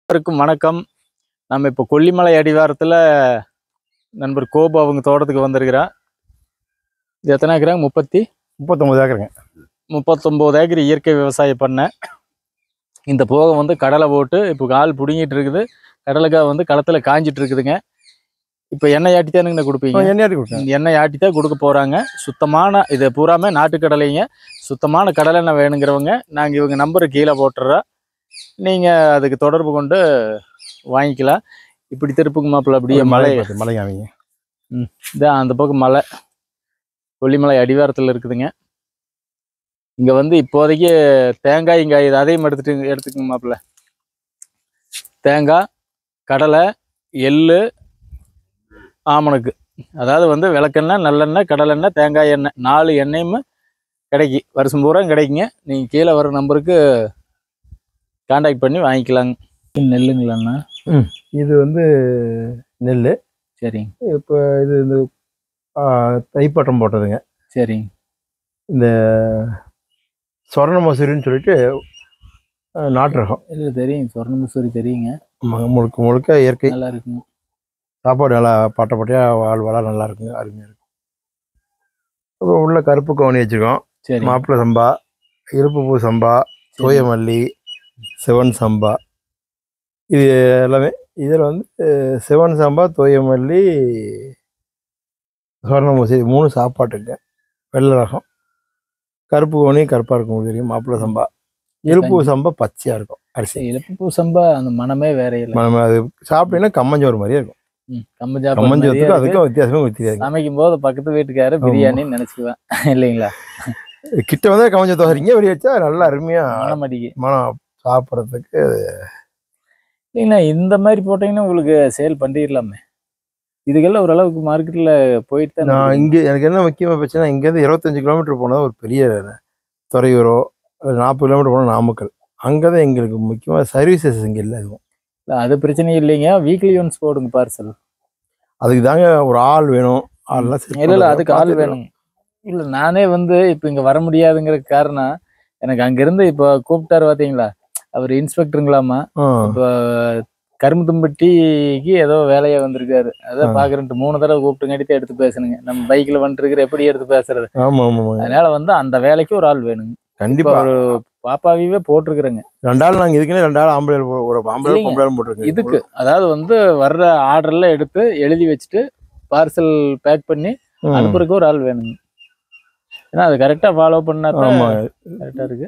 அனைவருக்கும் வணக்கம் நம்ம இப்போ கொல்லிமலை அடிவாரத்தில் நண்பர் கோபு அவங்க தோட்டத்துக்கு வந்திருக்கிறோம் இது எத்தனை ஏக்கராங்க முப்பத்தி முப்பத்தொம்பது ஏக்கருங்க முப்பத்தொம்போது ஏக்கர் இயற்கை விவசாயம் பண்ணேன் இந்த போகம் வந்து கடலை போட்டு இப்போ கால் பிடுங்கிட்டு இருக்குது கடலைக்காய் வந்து களத்தில் காஞ்சிட்டு இருக்குதுங்க இப்போ எண்ணெய் ஆட்டி தானுங்கண்ணா கொடுப்பீங்க எண்ணெய் கொடுத்தேன் இந்த எண்ணெய் ஆட்டி தான் கொடுக்க போகிறாங்க சுத்தமான இது பூராமே நாட்டுக்கடலைங்க சுத்தமான கடலெண்ணெய் வேணுங்கிறவங்க நாங்கள் இவங்க நம்பரு கீழே போட்டுறோம் நீங்கள் அதுக்கு தொடர்பு கொண்டு வாங்கிக்கலாம் இப்படி திருப்புங்க மாப்பிள்ள அப்படியே மலை பார்த்து மலை காமிங்க இதான் அந்த பக்கம் மலை கொல்லிமலை அடிவாரத்தில் இருக்குதுங்க இங்கே வந்து இப்போதைக்கு தேங்காய் இங்கே இது அதையும் எடுத்துட்டு எடுத்துக்கங்க மாப்பிள்ள தேங்காய் கடலை எள்ளு ஆமணக்கு அதாவது வந்து விளக்கெண்ணெய் நல்லெண்ணெய் கடலெண்ணெய் தேங்காய் எண்ணெய் நாலு எண்ணெயும் கிடைக்கி வருஷம் பூரா கிடைக்குங்க நீங்கள் கீழே வர நம்பருக்கு காண்டாக்ட் பண்ணி வாங்கிக்கலாங்க நெல்லுங்களாண்ணா இது வந்து நெல் சரிங்க இப்போ இது இந்த ஆ, தைப்பட்டம் போட்டதுங்க சரிங்க இந்த சொர்ண மசூரின்னு சொல்லிட்டு ஆ, நாட்டு ரகம் இல்லை தெரியும் சொர்ணமசூரி தெரியுங்க ம- முழுக்க முழுக்க இயற்கை நல்லா இருக்குங்க சாப்பாடு நல்லா பாட்ட பாட்டையாக வாழ் வள நல்லா இருக்குங்க அருமையாக இருக்கும் அப்புறம் உள்ள கருப்பு கவுனி வச்சுருக்கோம் சரி மாப்பிள்ளை சம்பா இருப்பு பூ சம்பா தூயமல்லி சிவன் சம்பா இது எல்லாமே இதில் வந்து அஹ், சிவன் சம்பா தூயமல்லி சுவர்ணமூசி இது மூணு சாப்பாட்டுங்க வெள்ளை ரகம் கருப்பு கோணி கருப்பாக இருக்கும் உங்களுக்கு தெரியும் மாப்பிள்ளை சம்பா இருப்பு சம்பா பச்சையாக இருக்கும் அரிசி இழப்பு பூசம்பா அந்த மனமே வேற இல்லை நம்ம அது சாப்பிட்டீங்கன்னா கம்மஞ்சோறு மாதிரியே இருக்கும் ம், கம்ம சாப்பாடு கம்மஞ்சோத்துக்கும் மாதிரியே இருக்கு. அதுக்கும் வித்தியாசமே தெரியாது சமைக்கும் போது பக்கத்து வீட்டுக்காரு ஆமா. பிரியாணின்னு நினைச்சுக்குவேன் இல்லைங்களா கிட்ட வந்து கம்மஞ்சோத்து வர்றீங்க வெளியே வச்சா நல்லா அருமையாக மனம் அடிக்கு மனம் சாப்பிட்றதுக்கு இல்லைங்களா இந்த மாதிரி போட்டீங்கன்னா உங்களுக்கு சேல் பண்ணிடலாமே இதுக்கெல்லாம் ஓரளவுக்கு மார்க்கெட்ல போயிட்டு தான் நான் இருக்குது. இங்கே எனக்கு என்ன முக்கியமாக பிரச்சனை இங்கேருந்து இருபத்தஞ்சு கிலோமீட்டர் போனால் ஒரு பெரிய துறையூரோ ஒரு நாற்பது கிலோமீட்டர் போனால் நாமக்கல் அங்கே தான் எங்களுக்கு முக்கியமாக சர்வீசஸ் இங்கே இல்லை எதுவும் இல்ல, அது பிரச்சனை இல்லைங்க வீக்லி ஒன்ஸ் போடுங்க பார்சல் அதுக்கு தாங்க ஒரு ஆள் வேணும் ஆள்லாம் set இல்ல இல்ல பண்றது. அதுக்கு ஆள் பார்த்துட்டு வேணும் இல்ல நானே வந்து இப்ப இங்க வர முடியாதுங்கிற காரணம் எனக்கு அங்கிருந்து இப்போ கூப்பிட்டாரு பாத்தீங்களா அவர் இன்ஸ்பெக்டருங்களாமா ஆ, இப்போ கரும்புத்தும்பட்டிக்கு ஏதோ வேலையா வந்திருக்காரு அதான் ஆ. பாக்குறேன்ட்டு மூணு தடவை கூப்பிட்டுங்காட்டி எடுத்து பேசணுங்க நம்ம பைக்ல வந்துட்டு இருக்கிற எப்படி எடுத்து பேசுறது ஆமா ஆமா ஆமாங்க அதனால வந்து அந்த வேலைக்கு ஒரு ஆள் வேணுங்க இப்போ கண்டிப்பா ஒரு பாப்பாவையே போட்டிருக்கிறேங்க ரெண்டு ஆள் நாங்கள் இதுக்குன்னே ரெண்டு ஆள் ஆம்பளை போ- ஒரு ஆம்பளை இல்லைங்க. பொம்பளை போட்டிருக்கோம் இதுக்கு அதாவது வந்து வர்ற ஆர்டர்ல எடுத்து எழுதி வச்சுட்டு பார்சல் பேக் பண்ணி ம், அனுப்புறதுக்கு ஒரு ஆள் வேணுங்க ஏன்னா அது கரெக்டா ஃபாலோ பண்ணா ஆமா கரெக்டா இருக்கு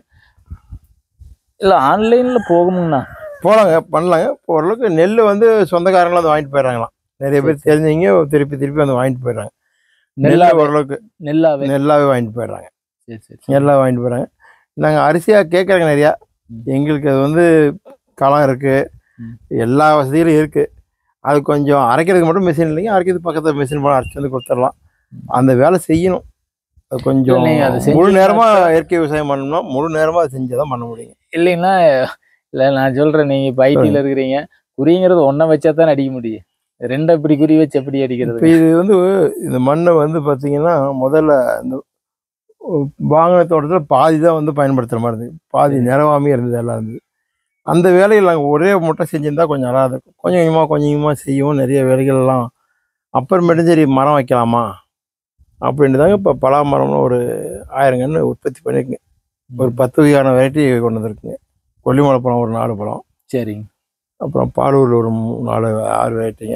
இல்ல ஆன்லைன்ல போகுமுங்கண்ணா போலாங்க பண்ணலாங்க ஓரளவுக்கு நெல் வந்து சொந்தக்காரங்களாம் வந்து வாங்கிட்டு போயிடுறாங்களாம் நிறைய பேர் தெரிஞ்சவங்க திருப்பி திருப்பி வந்து வாங்கிட்டு போயிடுறாங்க நெல் நெல்லாவே ஓரளவுக்கு நெல்லாவே நெல்லாவே வாங்கிட்டு போயிடுறாங்க சரி சரி சரி. எல்லாம் வாங்கிட்டு போகிறாங்க நாங்கள் அரிசியாக கேட்குறாங்க நிறையா ம். எங்களுக்கு அது வந்து களம் இருக்குது ம். எல்லா வசதிகளும் இருக்குது அது கொஞ்சம் அரைக்கிறதுக்கு மட்டும் மிஷின் இல்லைங்க அரைக்கிறதுக்கு பக்கத்தில் மிஷின் போனால் அரைச்சி வந்து கொடுத்துடலாம் அந்த வேலை செய்யணும் அது கொஞ்சம் இல்ல, நீங்க அதை முழு செஞ்சீங்கன்னா நேரமாக இயற்கை விவசாயம் பண்ணணும்னா முழு நேரமாக அதை செஞ்சு தான் பண்ண முடியும் இல்லைங்களா இல்ல நான் சொல்றேன் நீங்க இப்ப ஐடில இருக்கிறீங்க குறிங்கிறது ஒன்ன வச்சா தான் அடிக்க முடியும் ரெண்டை இப்படி குறி வச்சு எப்படி இப்போ அடிக்கிறது இது வந்து இந்த மண்ணை வந்து பார்த்தீங்கன்னா முதல்ல இந்த வாங்கின தோட்டத்தில் பாதி தான் வந்து பயன்படுத்துகிற மாதிரி இருந்தது பாதி நிறவாமையே இருந்தது எல்லாம் இருந்தது அந்த வேலைகள் நாங்கள் ஒரே முட்டை செஞ்சிருந்தா கொஞ்சம் நல்லா இருக்கும் கொஞ்சம் கொஞ்சமாக கொஞ்சம் கொஞ்சமாக செய்யவும் நிறைய வேலைகள் எல்லாம் அப்புறமேட்டு சரி மரம் வைக்கலாமா அப்படின்ட்டு தாங்க இப்போ பலா மரம்னு ஒரு ஆயிரம் கன்று உற்பத்தி பண்ணியிருக்குங்க ஒரு பத்து வகையான வெரைட்டி கொண்டு வந்திருக்குங்க கொல்லிமலை பழம் ஒரு நாலு பழம் சரிங்க அப்புறம் பாலூரில் ஒரு மூ- நாலு ஆறு வெரைட்டிங்க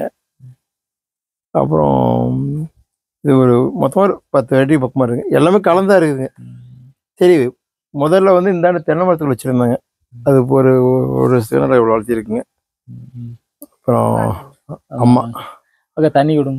அப்புறம் இது ஒரு மொத்தம் ஒரு பத்து வெரைட்டி பக்கமாக இருக்குங்க எல்லாமே கலந்தா இருக்குதுங்க சரி முதல்ல வந்து இந்தாண்டு தென்னை மரத்தில் வச்சுருந்தாங்க அது இப்போ ஒரு ஒரு சிலிண்டர் இவ்வளோ வளர்த்திருக்குங்க அப்புறம் ஆமா. ஓகே தண்ணி கொடுங்க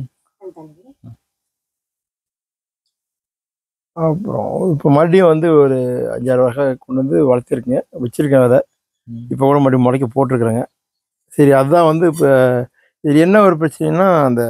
அப்புறம் இப்போ மறுபடியும் வந்து ஒரு அஞ்சாறு வருஷம் கொண்டு வந்து வளர்த்திருக்குங்க வச்சுருக்கேன் அதை ம். இப்போ கூட மறுபடியும் முளைக்க போட்டிருக்குறேங்க சரி அதுதான் வந்து இப்போ இது என்ன ஒரு பிரச்சனைனா அந்த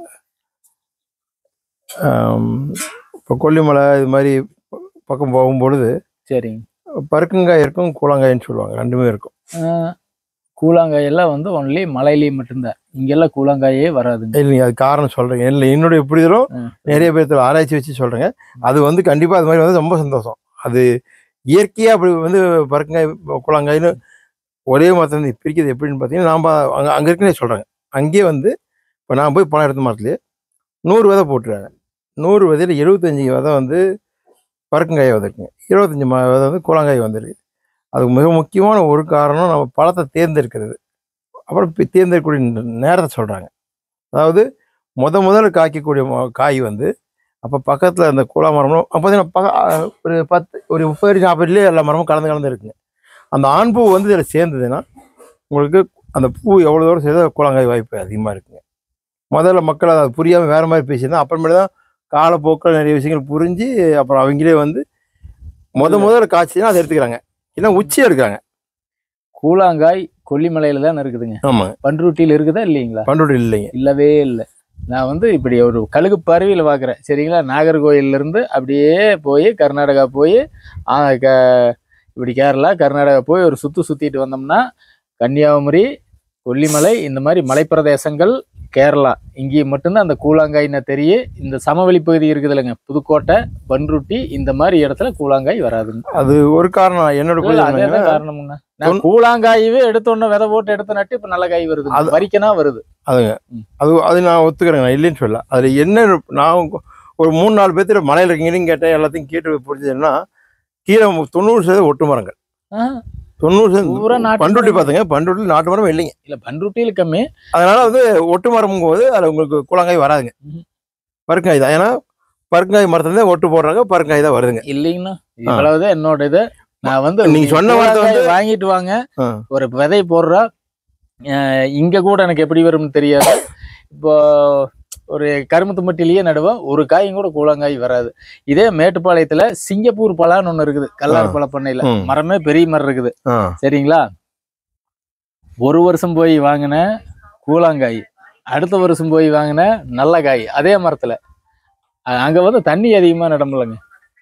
ஆம், இப்போ கொல்லிமலை இது மாதிரி பக்கம் போகும்பொழுது சரிங்க பருக்கங்காய் இருக்கும் கூழாங்காயின்னு சொல்லுவாங்க ரெண்டுமே இருக்கும் ஆஹ் கூழாங்காய் எல்லாம் வந்து ஒன்லி மலையிலேயே மட்டும்தான் இங்கெல்லாம் கூழாங்காயே வராதுங்க இல்லைங்க அது காரணம் சொல்கிறேங்க இல்லை என்னுடைய புரிதலும் ம். நிறைய பேர்த்துல ஆராய்ச்சி வச்சு சொல்கிறேங்க அது வந்து கண்டிப்பாக அது மாதிரி வந்து ரொம்ப சந்தோஷம் அது இயற்கையாக அப்படி வந்து பருக்கங்காய் கூழாங்காய்னு ஒரே மரத்துல இருந்து பிரிக்கிறது எப்படின்னு பார்த்தீங்கன்னா நாம் அங்கே அங்கே இருக்குன்னே சொல்கிறாங்க அங்கேயே வந்து இப்போ நான் போய் பழம் எடுத்த மரத்துலேயே நூறு விதை போட்டுருக்காங்க நூறு விதையில் எழுபத்தஞ்சி விதை வந்து பறக்குங்காய் விதைக்குங்க இருபத்தஞ்சி ம விதை வந்து கூழாங்காய் வந்திருக்கு அதுக்கு மிக முக்கியமான ஒரு காரணம் நம்ம பழத்தை தேர்ந்தெடுக்கிறது அப்புறம் பி- தேர்ந்தெடுக்கக்கூடிய ந- நேரத்தை சொல்கிறாங்க அதாவது முத முதல்ல காய்க்கக்கூடிய ம- காய் வந்து அப்போ பக்கத்தில் அந்த கூழா மரமும் அப்போ பார்த்தீங்கன்னா பக்க அஹ் ஒரு பத்து ஒரு முப்பது நாற்பதுலேயே எல்லா மரமும் கலந்து கலந்து இருக்குங்க அந்த ஆண் பூ வந்து இதில் சேர்ந்ததுன்னா உங்களுக்கு அந்த பூ எவ்வளோ தூரம் சேர்ந்து கூழாங்காய் வாய்ப்பு அதிகமாக இருக்குங்க முதல்ல மக்கள் அதை புரியாமல் வேறு மாதிரி பேசியிருந்தா அப்புறமேட்டு தான் காலப்போக்கில் நிறைய விஷயங்கள் புரிஞ்சு அப்புறம் அவங்களே வந்து முத முதல்ல காய்ச்சினா அதை எடுத்துக்கிறாங்க இல்லை உச்சி எடுக்கிறாங்க கூழாங்காய் கொல்லிமலையில தான் இருக்குதுங்க ஆமாங்க பண்ருட்டியில் இருக்குதா இல்லைங்களா பண்ருட்டி இல்லைங்க இல்லவே இல்லை நான் வந்து இப்படி ஒரு கழுகு பறவையில் பார்க்குறேன் சரிங்களா நாகர்கோயில்ல இருந்து அப்படியே போய் கர்நாடகா போய் ஆ, க- இப்படி கேரளா கர்நாடகா போய் ஒரு சுற்று சுற்றிட்டு வந்தோம்னா கன்னியாகுமரி கொல்லிமலை இந்த மாதிரி மலைப்பிரதேசங்கள் கேரளா இங்கேயும் மட்டும்தான் அந்த கூழாங்காய்னு தெரியும் இந்த சமவெளி பகுதி இருக்குது இல்லைங்க புதுக்கோட்டை பன்ருட்டி இந்த மாதிரி இடத்துல கூழாங்காய் வராதுங்க அது ஒரு காரணம் என்னோட இல்ல, புரிதல் அதே என்னன்னா, தான் காரணமுங்க நான் தொன்- கூழாங்காயவே எடுத்த உடனே விதை போட்டு எடுத்த நட்டு இப்ப நல்ல காய் வருது அது- வரிக்கனா வருது அதுங்க ம். அது அது நான் ஒத்துக்கிறேங்க நான் இல்லைன்னு சொல்லல அதில் என்ன நான் ஒரு மூணு நாலு பேர்த்துல மலையில் இருக்கீங்கன்னு கேட்டேன் எல்லாத்தையும் கேட்டு புரிஞ்சதுன்னா கீழே மு- தொண்ணூறு சதவீதம் ஒட்டு மரங்கள் ஆஹ், தொண்ணூறு பூரா சதவீதம் நாட்டு பண்ருட்டி மரம். பார்த்துங்க பண்ருட்டியில் நாட்டு மரம் இல்லைங்க இல்ல பன்ருட்டியில் கம்மி அதனால வந்து ஒட்டு மரம் போது அதில் உங்களுக்கு கூழாங்காய் வராதுங்க ம். பருக்காய் தான் ஏன்னா பருக்காய் மரத்துல ஒட்டு போடுறாங்க பருக்காய் தான் வருதுங்க இல்லைங்கண்ணா இவ்வளவுதான் என்னோட இது நான் வந்து நீங்க சொன்ன வார்த்தை கூழாங்காய் வந்து- வாங்கிட்டு வாங்க ஆ. ஒரு விதை போடுறா அஹ், இங்க கூட எனக்கு எப்படி வரும்னு தெரியாது இப்போ ஒரு கரும்பு மட்டிலேயே நடுவேன் ஒரு காயும் கூட கூழாங்காய் வராது இதே மேட்டுப்பாளையத்துல சிங்கப்பூர் பழம்னு ஒண்ணு இருக்குது கல்லார் பழ பண்ணையில ம். மரமே பெரிய மரம் இருக்குது ஆ சரிங்களா ஒரு வருஷம் போய் வாங்கின கூழாங்காய் அடுத்த வருஷம் போய் வாங்கின நல்ல காய் அதே மரத்துல அ- அங்க வந்து தண்ணி அதிகமா நடமில்லைங்க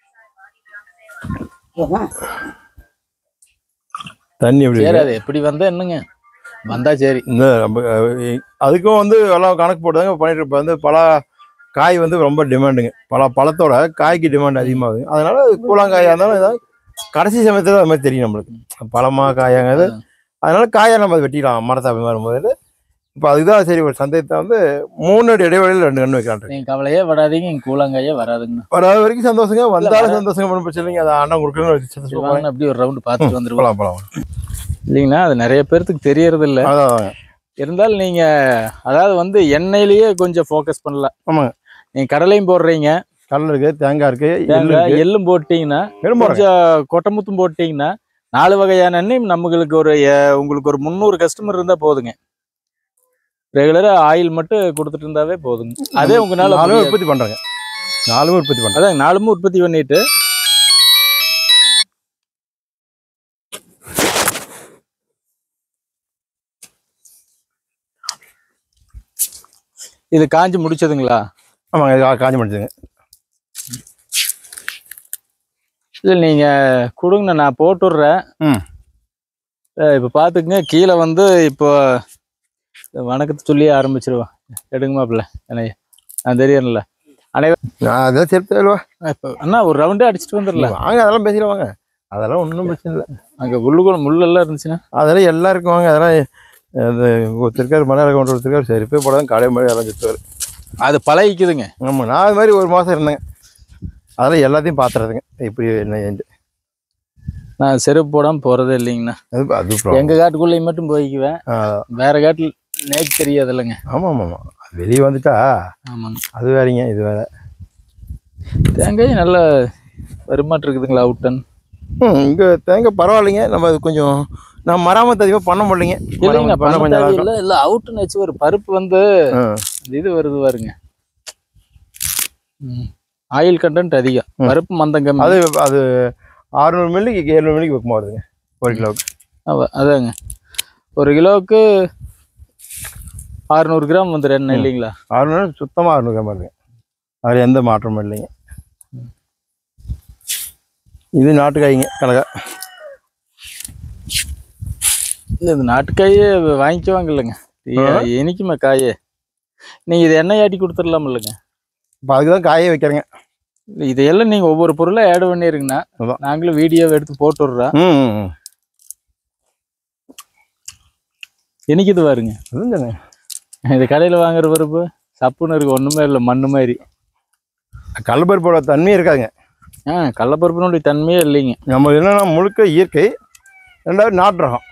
தண்ணி எப்படி சரி அது எப்படி வந்தா என்னங்க வந்தா சரி இந்த நம்ம, அஹ், அதுக்கும் வந்து எல்லாம் கணக்கு போட்டுதாங்க பண்ணிட்டு இப்போ வந்து பல காய் வந்து ரொம்ப டிமாண்டுங்க பல பழத்தோட காய்க்கு டிமாண்ட் அதிகமாகுது அதனால கூழாங்காயாக இருந்தாலும் ஏதாவது கடைசி சமயத்தில் அது மாதிரி தெரியும் நம்மளுக்கு பழமா காயாங்கிறது அதனால காயை நம்ம அதை வெட்டிடலாம் மரத்தை அப்படி வரும்போது இப்போ அதுதான் சரி ஒரு சந்தேகத்தை வந்து மூணு அடி இடைவெளியில் ரெண்டு கண்ணு வைக்கலான் நீங்க கவலையே படாதீங்க இங்க கூழாங்காயே வராதுங்கண்ணா வராத வரைக்கும் சந்தோஷங்க வந்தாலும் வர- சந்தோஷங்க ஒன்றும் பிரச்சனை இல்லைங்க அதை அண்ணன் கொடுக்கணும்னு சரி, வாங்கண்ணா, அப்படியே ஒரு ரவுண்டு பார்த்துட்டு வந்துருவோம் போகலாம் போகலாம் இல்லைங்கண்ணா அது நிறைய பேர்த்துக்கு தெரியறது இல்ல அதான் இருந்தாலும் நீங்க அதாவது வந்து எண்ணெயிலேயே கொஞ்சம் ஃபோக்கஸ் பண்ணலாம் ஆமாங்க. நீங்க கடலையும் போடுறீங்க கடலை இருக்கு தேங்காய் இருக்கு எள்ளு தேங்காய், இருக்கு எள்ளும் போட்டீங்கன்னா எலும்பு இருக்கு. கொஞ்சம் கொட்டமுத்தும் போட்டீங்கன்னா நாலு வகையான எண்ணெய் நம்மளுக்கு ஒரு அஹ், உங்களுக்கு ஒரு முந்நூறு கஸ்டமர் இருந்தா போதுங்க ரெகுலரா ஆயில் மட்டும் கொடுத்துட்டு இருந்தாவே போதுங்க அதே உங்களால நாலுமே முடியாது. உற்பத்தி பண்றாங்க நாலுமே உற்பத்தி பண்றாங்க அதான் நாலுமும் உற்பத்தி பண்ணிட்டு இது காஞ்சி முடிச்சதுங்களா ஆமாங்க இது கா- காஞ்சி முடிச்சுங்க இல்லை நீங்க கொடுங்கண்ணா நான் போட்டு விட்றேன் ம். அஹ் இப்ப பாத்துக்கங்க கீழே வந்து இப்போ வணக்கத்தை சொல்லி ஆரம்பிச்சிருவேன் எடுங்க மாப்பிள்ள எனக்கு நான் தெரியல நான் அதெல்லாம் சேர்த்து வருவா இப்போ அண்ணா ஒரு ரவுண்டே அடிச்சுட்டு வந்துடலாம் வாங்க அதெல்லாம் பேசிக்கலாம் வாங்க அதெல்லாம் ஒன்றும் பிரச்சனை இல்லை அங்க உள்ளுக்குள்ள முள்ளெல்லாம் இருந்துச்சுன்னா அதெல்லாம் எல்லாருக்கும் வாங்க அதெல்லாம் அது ஒருத்தருக்கார் மலையாள கவுண்டர் ஒருத்தருக்கார் சரி போய் போடாதான் கடை மாதிரி எல்லாம் சுற்றுவார் அது பழகிக்குதுங்க ஆமாம் நான் அது மாதிரி ஒரு மாதம் இருந்தேங்க அதெல்லாம் எல்லாத்தையும் பார்த்துறதுங்க இப்படி என்ன ஏஞ்சு நான் செருப்பு போடாம போறதே இல்லைங்கண்ணா அது அது problem. எங்க காட்டுக்குள்ளேயும் மட்டும் போய்க்குவேன் ஆ, வேற காட்டில் நேக்கு தெரியாது இல்லைங்க ஆமாம் ஆமாம் ஆமாம் வெளியே வந்துட்டா ஆமாங்க அது வேறங்க இது வேற தேங்காய் நல்ல வருமானம் இருக்குதுங்களா அவுட்டன் ம் இங்கே தேங்காய் பரவாயில்லைங்க நம்ம அது கொஞ்சம் நான் மராமத்து அதிகமாக பண்ண முடியலைங்க இல்லைங்க மராமத்து பண்ண பண்ண கொஞ்சம் நல்லா இருக்கும். தேவையில்லை இல்லை அவுட்டுன்னு வச்சு ஒரு பருப்பு வந்து ஆ. இந்த இது வருது பாருங்க ஆயில் கண்டென்ட் அதிகம் ம். பருப்பு மந்தம் கம்மி அது அது அறுநூறு மில்லிக்கு எழுநூறு மில்லிக்கு வைக்குமா வருதுங்க ஒரு கிலோவுக்கு அவ- அதாங்க ஒரு கிலோவுக்கு அறுநூறு கிராம் வந்துடும் என்ன ம். இல்லைங்களா அறுநூறு சுத்தமாக அறுநூறு கிராம் வருதுங்க அதில் எந்த மாற்றமும் இல்லைங்க இது நாட்டுக்காய்ங்க கனகா இல்லை இந்த நாட்டுக்காயே வாங்கிக்குவாங்க இல்லைங்க ஆ. இனிக்குமா காயே நீங்கள் இது எண்ணெய் ஆட்டி கொடுத்துடலாம் இல்லைங்க இப்போ அதுக்கு தான் காயே வைக்கிறேங்க இல்ல, இதையெல்லாம் நீங்கள் ஒவ்வொரு பொருளாக ஆட் பண்ணிருங்கண்ணா அதான். நாங்களும் வீடியோ எடுத்து போட்டு விட்றோம் ம் ம், ம் என்னைக்குது பாருங்க அதுவும் தானே இது கடையில் வாங்குற பருப்பு சப்புன்னு இருக்கு ஒன்றுமே இல்லை மண்ணு மாதிரி கடலப்பருப்போட தன்மையே இருக்காதுங்க ஆ கடலப்பருப்பினுடைய தன்மையே இல்லைங்க நம்ம என்னன்னா முழுக்க இயற்கை ரெண்டாவது நாட்டு ரகம்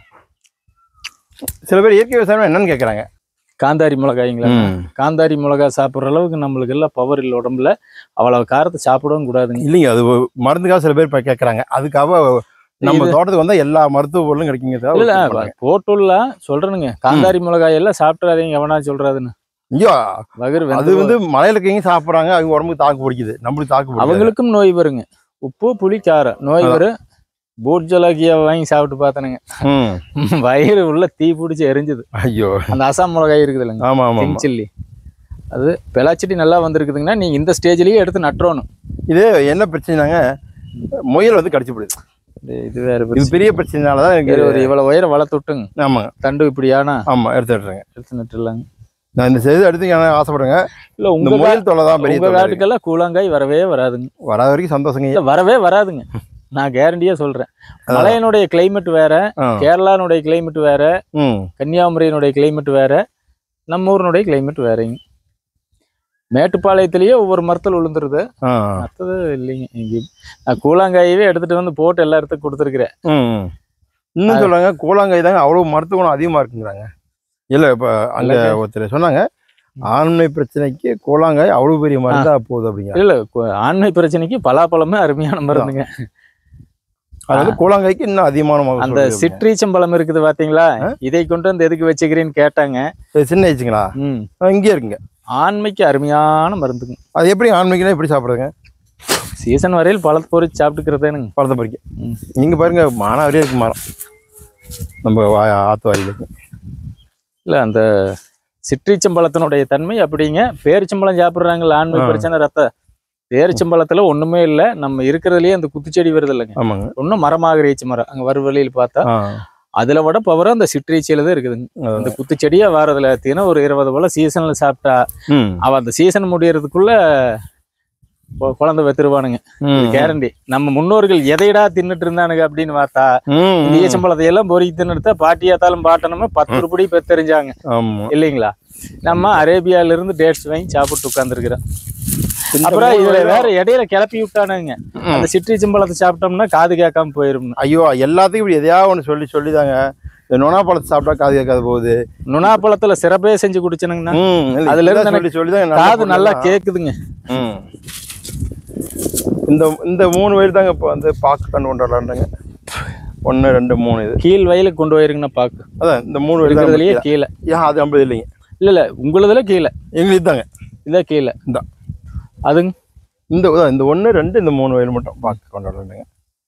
சில பேர் இயற்கை விவசாயம் என்னன்னு கேட்குறாங்க காந்தாரி மிளகாய்ங்களா காந்தாரி மிளகாய் சாப்பிட்ற அளவுக்கு நம்மளுக்கு எல்லாம் பவர் இல்லை உடம்புல அவ்வளவு காரத்தை சாப்பிடவும் கூடாதுங்க இல்லைங்க அது ஒரு மருந்துக்காக சில பேர் இப்போ கேட்குறாங்க அதுக்காக நம்ம தோட்டத்துக்கு வந்தால் எல்லா மருத்துவ பொருளும் கிடைக்குங்க தவிர இல்ல கொடுக்க மாட்டாங்க. போட்டுலாம் சொல்றேனுங்க காந்தாரி மிளகாய் எல்லாம் சாப்பிட்றாதீங்க எவனா சொல்றாதுன்னு ஐயோ வகர் அது வந்து மலையில இருக்கீங்க சாப்பிட்றாங்க அவங்க உடம்புக்கு தாக்கு பிடிக்குது நம்மளுக்கு தாக்கு பிடிக்கும் அவங்களுக்கும் நோய் வருங்க உப்பு புளி காரம் நோய் வரும் பூட் ஜலாக்கியா வாங்கி சாப்பிட்டு பார்த்தனுங்க ம் வயிறு உள்ள தீ பிடிச்சி எரிஞ்சுது ஐயோ அந்த அசாம் மிளகாய் இருக்குது இல்லைங்க ஆமா ஆமா ஆமா சில்லி அது பெலாச்செடி நல்லா வந்திருக்குதுங்கன்னா நீங்க இந்த ஸ்டேஜ்லயே எடுத்து நட்டுறணும் இது என்ன பிரச்சனைனாங்க முயல் வந்து கடிச்சு போடுது இது வேற இது பிரச்சனை. பெரிய பிரச்சனைனால தான் எனக்கு வேற ஒரு இவ்வளவு உயரம் வளர்த்து விட்டுங்க ஆமாங்க தண்டு இப்படியானா ஆமா எடுத்து விட்டுறேங்க எடுத்து நட்டுலாங்க நான் இந்த செய்தி எடுத்து நான் ஆசைப்படுறேங்க இல்ல இந்த உங்க முயல் தொல்லை தான் பெரிய உங்க தொல்லை இருக்கு. காட்டுக்கெல்லாம் கூழாங்காய் வரவே வராதுங்க வராத வரைக்கும் சந்தோஷங்க இல்ல வரவே வராதுங்க நான் கேரண்டியா சொல்றேன் மலையனுடைய கிளைமேட் வேற ஆ. கேரளானுடைய கிளைமேட் வேற ம் கன்னியாகுமரியினுடைய கிளைமேட் வேற நம்ம ஊரினுடைய கிளைமேட் வேறங்க மேட்டுப்பாளையத்திலேயே ஒவ்வொரு மரத்தில் விழுந்துருது ஆ மற்றது இல்லைங்க இங்க நான் கூழாங்காயவே எடுத்துட்டு வந்து போட்டு எல்லா இடத்துக்கும் கொடுத்துருக்குறேன் ம் ம். இன்னும் சொல்றாங்க கூழாங்காய் தாங்க அவ்வளோ மருத்துவ குணம் அதிகமாக இருக்குங்கிறாங்க இல்லை இப்போ அங்கே இல்லைங்க. ஒருத்தர் சொன்னாங்க ஆண்மை பிரச்சனைக்கு கூழாங்காய் அவ்வளோ பெரிய மருந்தா போகுது அப்படிங்க இல்ல கு- ஆண்மை பிரச்சனைக்கு பலாப்பழமே அருமையான மருந்துங்க அது வந்து கூழாங்காய்க்கு இன்னும் அதிகமான மகசூல் அந்த இருக்கு அப்படிங்க. சிற்றீச்சம்பழம் இருக்குது பாத்தீங்களா இதை கொண்டு வந்து எதுக்கு வச்சுக்கிறேன்னு கேட்டாங்க இது சின்ன வச்சுங்களா ம் இங்கே இருக்குங்க ஆண்மைக்கு அருமையான மருந்துங்க அது எப்படி ஆண்மைக்குனா எப்படி சாப்பிட்றதுங்க சீசன் வரையில் பழத்தை பொறிச்சு சாப்பிட்டுக்கிறதேனுங்க பழத்தை பறிக்க ம். இங்கே பாருங்க மானாவரியே இருக்கு மரம் நம்ம வா- ஆத்து வாரியில் இல்ல அந்த சிற்றீச்சம்பழத்தினுடைய தன்மை அப்படிங்க பேரிச்சம்பழம் சாப்பிடுறாங்கல்ல ஆண்மை ஆ. பிரச்சனை ரத்த பேரிச்சம்பழத்துல ஒண்ணுமே இல்ல நம்ம இருக்கிறதுலயே அந்த குத்துச்செடி வருது இல்லைங்க ஆமாங்க ஒன்றும் மரமாக ஈச்ச மரம் அங்க வரு வழியில் பார்த்தா ஆ அதுல விட பவர் அந்த சிற்றீச்சியில தான் இருக்குதுங்க அதான். அந்த குத்துச்செடியா வாரதுல தினம் ஒரு இருபது போல சீசன்ல சாப்பிட்டா ம் அவ அந்த சீசன் முடியறதுக்குள்ள கொ- குழந்தை வெத்துருவானுங்க ம். கேரண்டி நம்ம முன்னோர்கள் எதைடா தின்னுட்டு இருந்தானுங்க அப்படின்னு பார்த்தா ம், இந்த ம். ஈச்சம்பழத்தை எல்லாம் பொறுக்கி தின்னுட்டு பாட்டியாத்தாலும் பாட்டணுமே பத்து உருப்படி பெத்தெரிஞ்சாங்க ஆமா இல்லைங்களா நம்ம அரேபியால இருந்து டேட்ஸ் வாங்கி சாப்பிட்டு உட்காந்துருக்கிறோம் இந்த அப்புறம் மூணு இதுல வகையில- வேற இடையில கிளப்பி விட்டானுங்க ம். அந்த சிற்றீச்சம்பழத்தை சாப்பிட்டோம்னா காது கேட்காம போயிரும் ஐயோ எல்லாத்துக்கும் இப்படி எதையாவது ஒன்று சொல்லி சொல்லி தாங்க இந்த நொனா பழத்தை சாப்பிட்டா காது கேட்காது போகுது நுணாப்பழத்துல சிறப்பே செஞ்சு குடிச்சனுங்கன்னா ம், இல்ல, அதுல இப்படிதான் இருந்து சொல்லி சொல்லி தான் நல்லா காது நல்லா பொருளெல்லாம். கேக்குதுங்க ம். இந்த இந்த மூணு வயல் தாங்க இப்போ வந்து பாக்கு கண்டு கொண்டு வரலான்றாங்க ஒன்று ரெண்டு மூணு இது கீழ் வயலுக்கு கொண்டு போயிருங்கண்ணா பாக்கு அதான் இந்த மூணு வயல் இருக்கிறதுலயே தான் கீழே ஏன் அது ஐம்பது இல்லைங்க இல்ல இல்ல உங்களுதுல கீழே எங்களுக்கு தாங்க இதான் கீழே இந்தா. அதுங்க இந்த இதான் இந்த ஒன்று ரெண்டு இந்த மூணு வயல் மட்டும் பாக்கு கொண்டு வரலான்றாங்க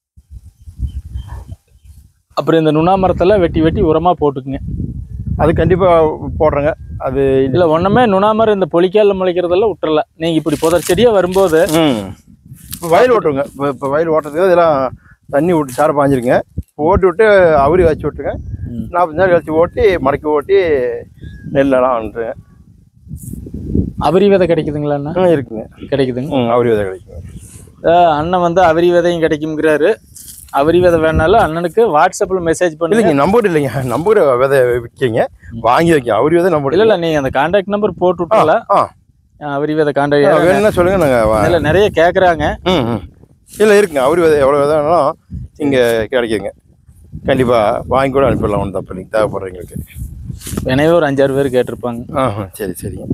அப்புறம் இந்த நுணா மரத்தெல்லாம் வெட்டி வெட்டி உரமா போட்டுக்குங்க அது கண்டிப்பாக போடுறேங்க அது இல்ல ஒண்ணுமே நுணா மரம் இந்த பொலிக்கால முளைக்கிறதெல்லாம் விட்டுறல நீங்க இப்படி புதர் செடியா வரும்போது ம் இப்போ வயல் ஓட்டுங்க இப்போ இப்போ வயல் ஓட்டுறதுக்கு இதெல்லாம் தண்ணி விட்டு சார பாஞ்சிருங்க போட்டு விட்டு அவரி வச்சு விட்டுருங்க ம். நாற்பத்தஞ்சு நாள் கழிச்சு ஓட்டி மடக்கி ஓட்டி நெல்லெல்லாம் வந்துருங்க அவரி விதை கிடைக்குதுங்களாண்ணா ம் இருக்குங்க கிடைக்குதுங்க ம் அவரி விதை கிடைக்குங்க அஹ் அண்ணன் வந்து அவரி விதையும் கிடைக்குங்கிறாரு அவரி விதை வேணாலும் அண்ணனுக்கு வாட்ஸ்அப்ல மெசேஜ் பண்ணுங்க இல்லைங்க நம்பர் இல்லைங்க நம்பர் விதை விற்கிங்க வாங்கி வைக்க அவரி விதை நம்பர் இல்ல இல்ல நீங்க அந்த கான்டாக்ட் நம்பர் போட்டு விட்டால ஆ அவரி விதை கான்டாக்ட் வேணும்னா சொல்லுங்க நாங்கள் இல்ல நிறைய கேக்குறாங்க ம் ம் இல்லை இருக்குங்க அவரி விதை எவ்வளோ விதை வேணாலும் இங்கே கிடைக்குங்க கண்டிப்பாக வாங்கி கூட அனுப்பிடலாம் ஒன்றும் தப்பு இல்லைங்க தேவைப்படுறவங்களுக்கு எனவே ஒரு அஞ்சாறு பேர் கேட்டிருப்பாங்க ஆ சரி சரிங்க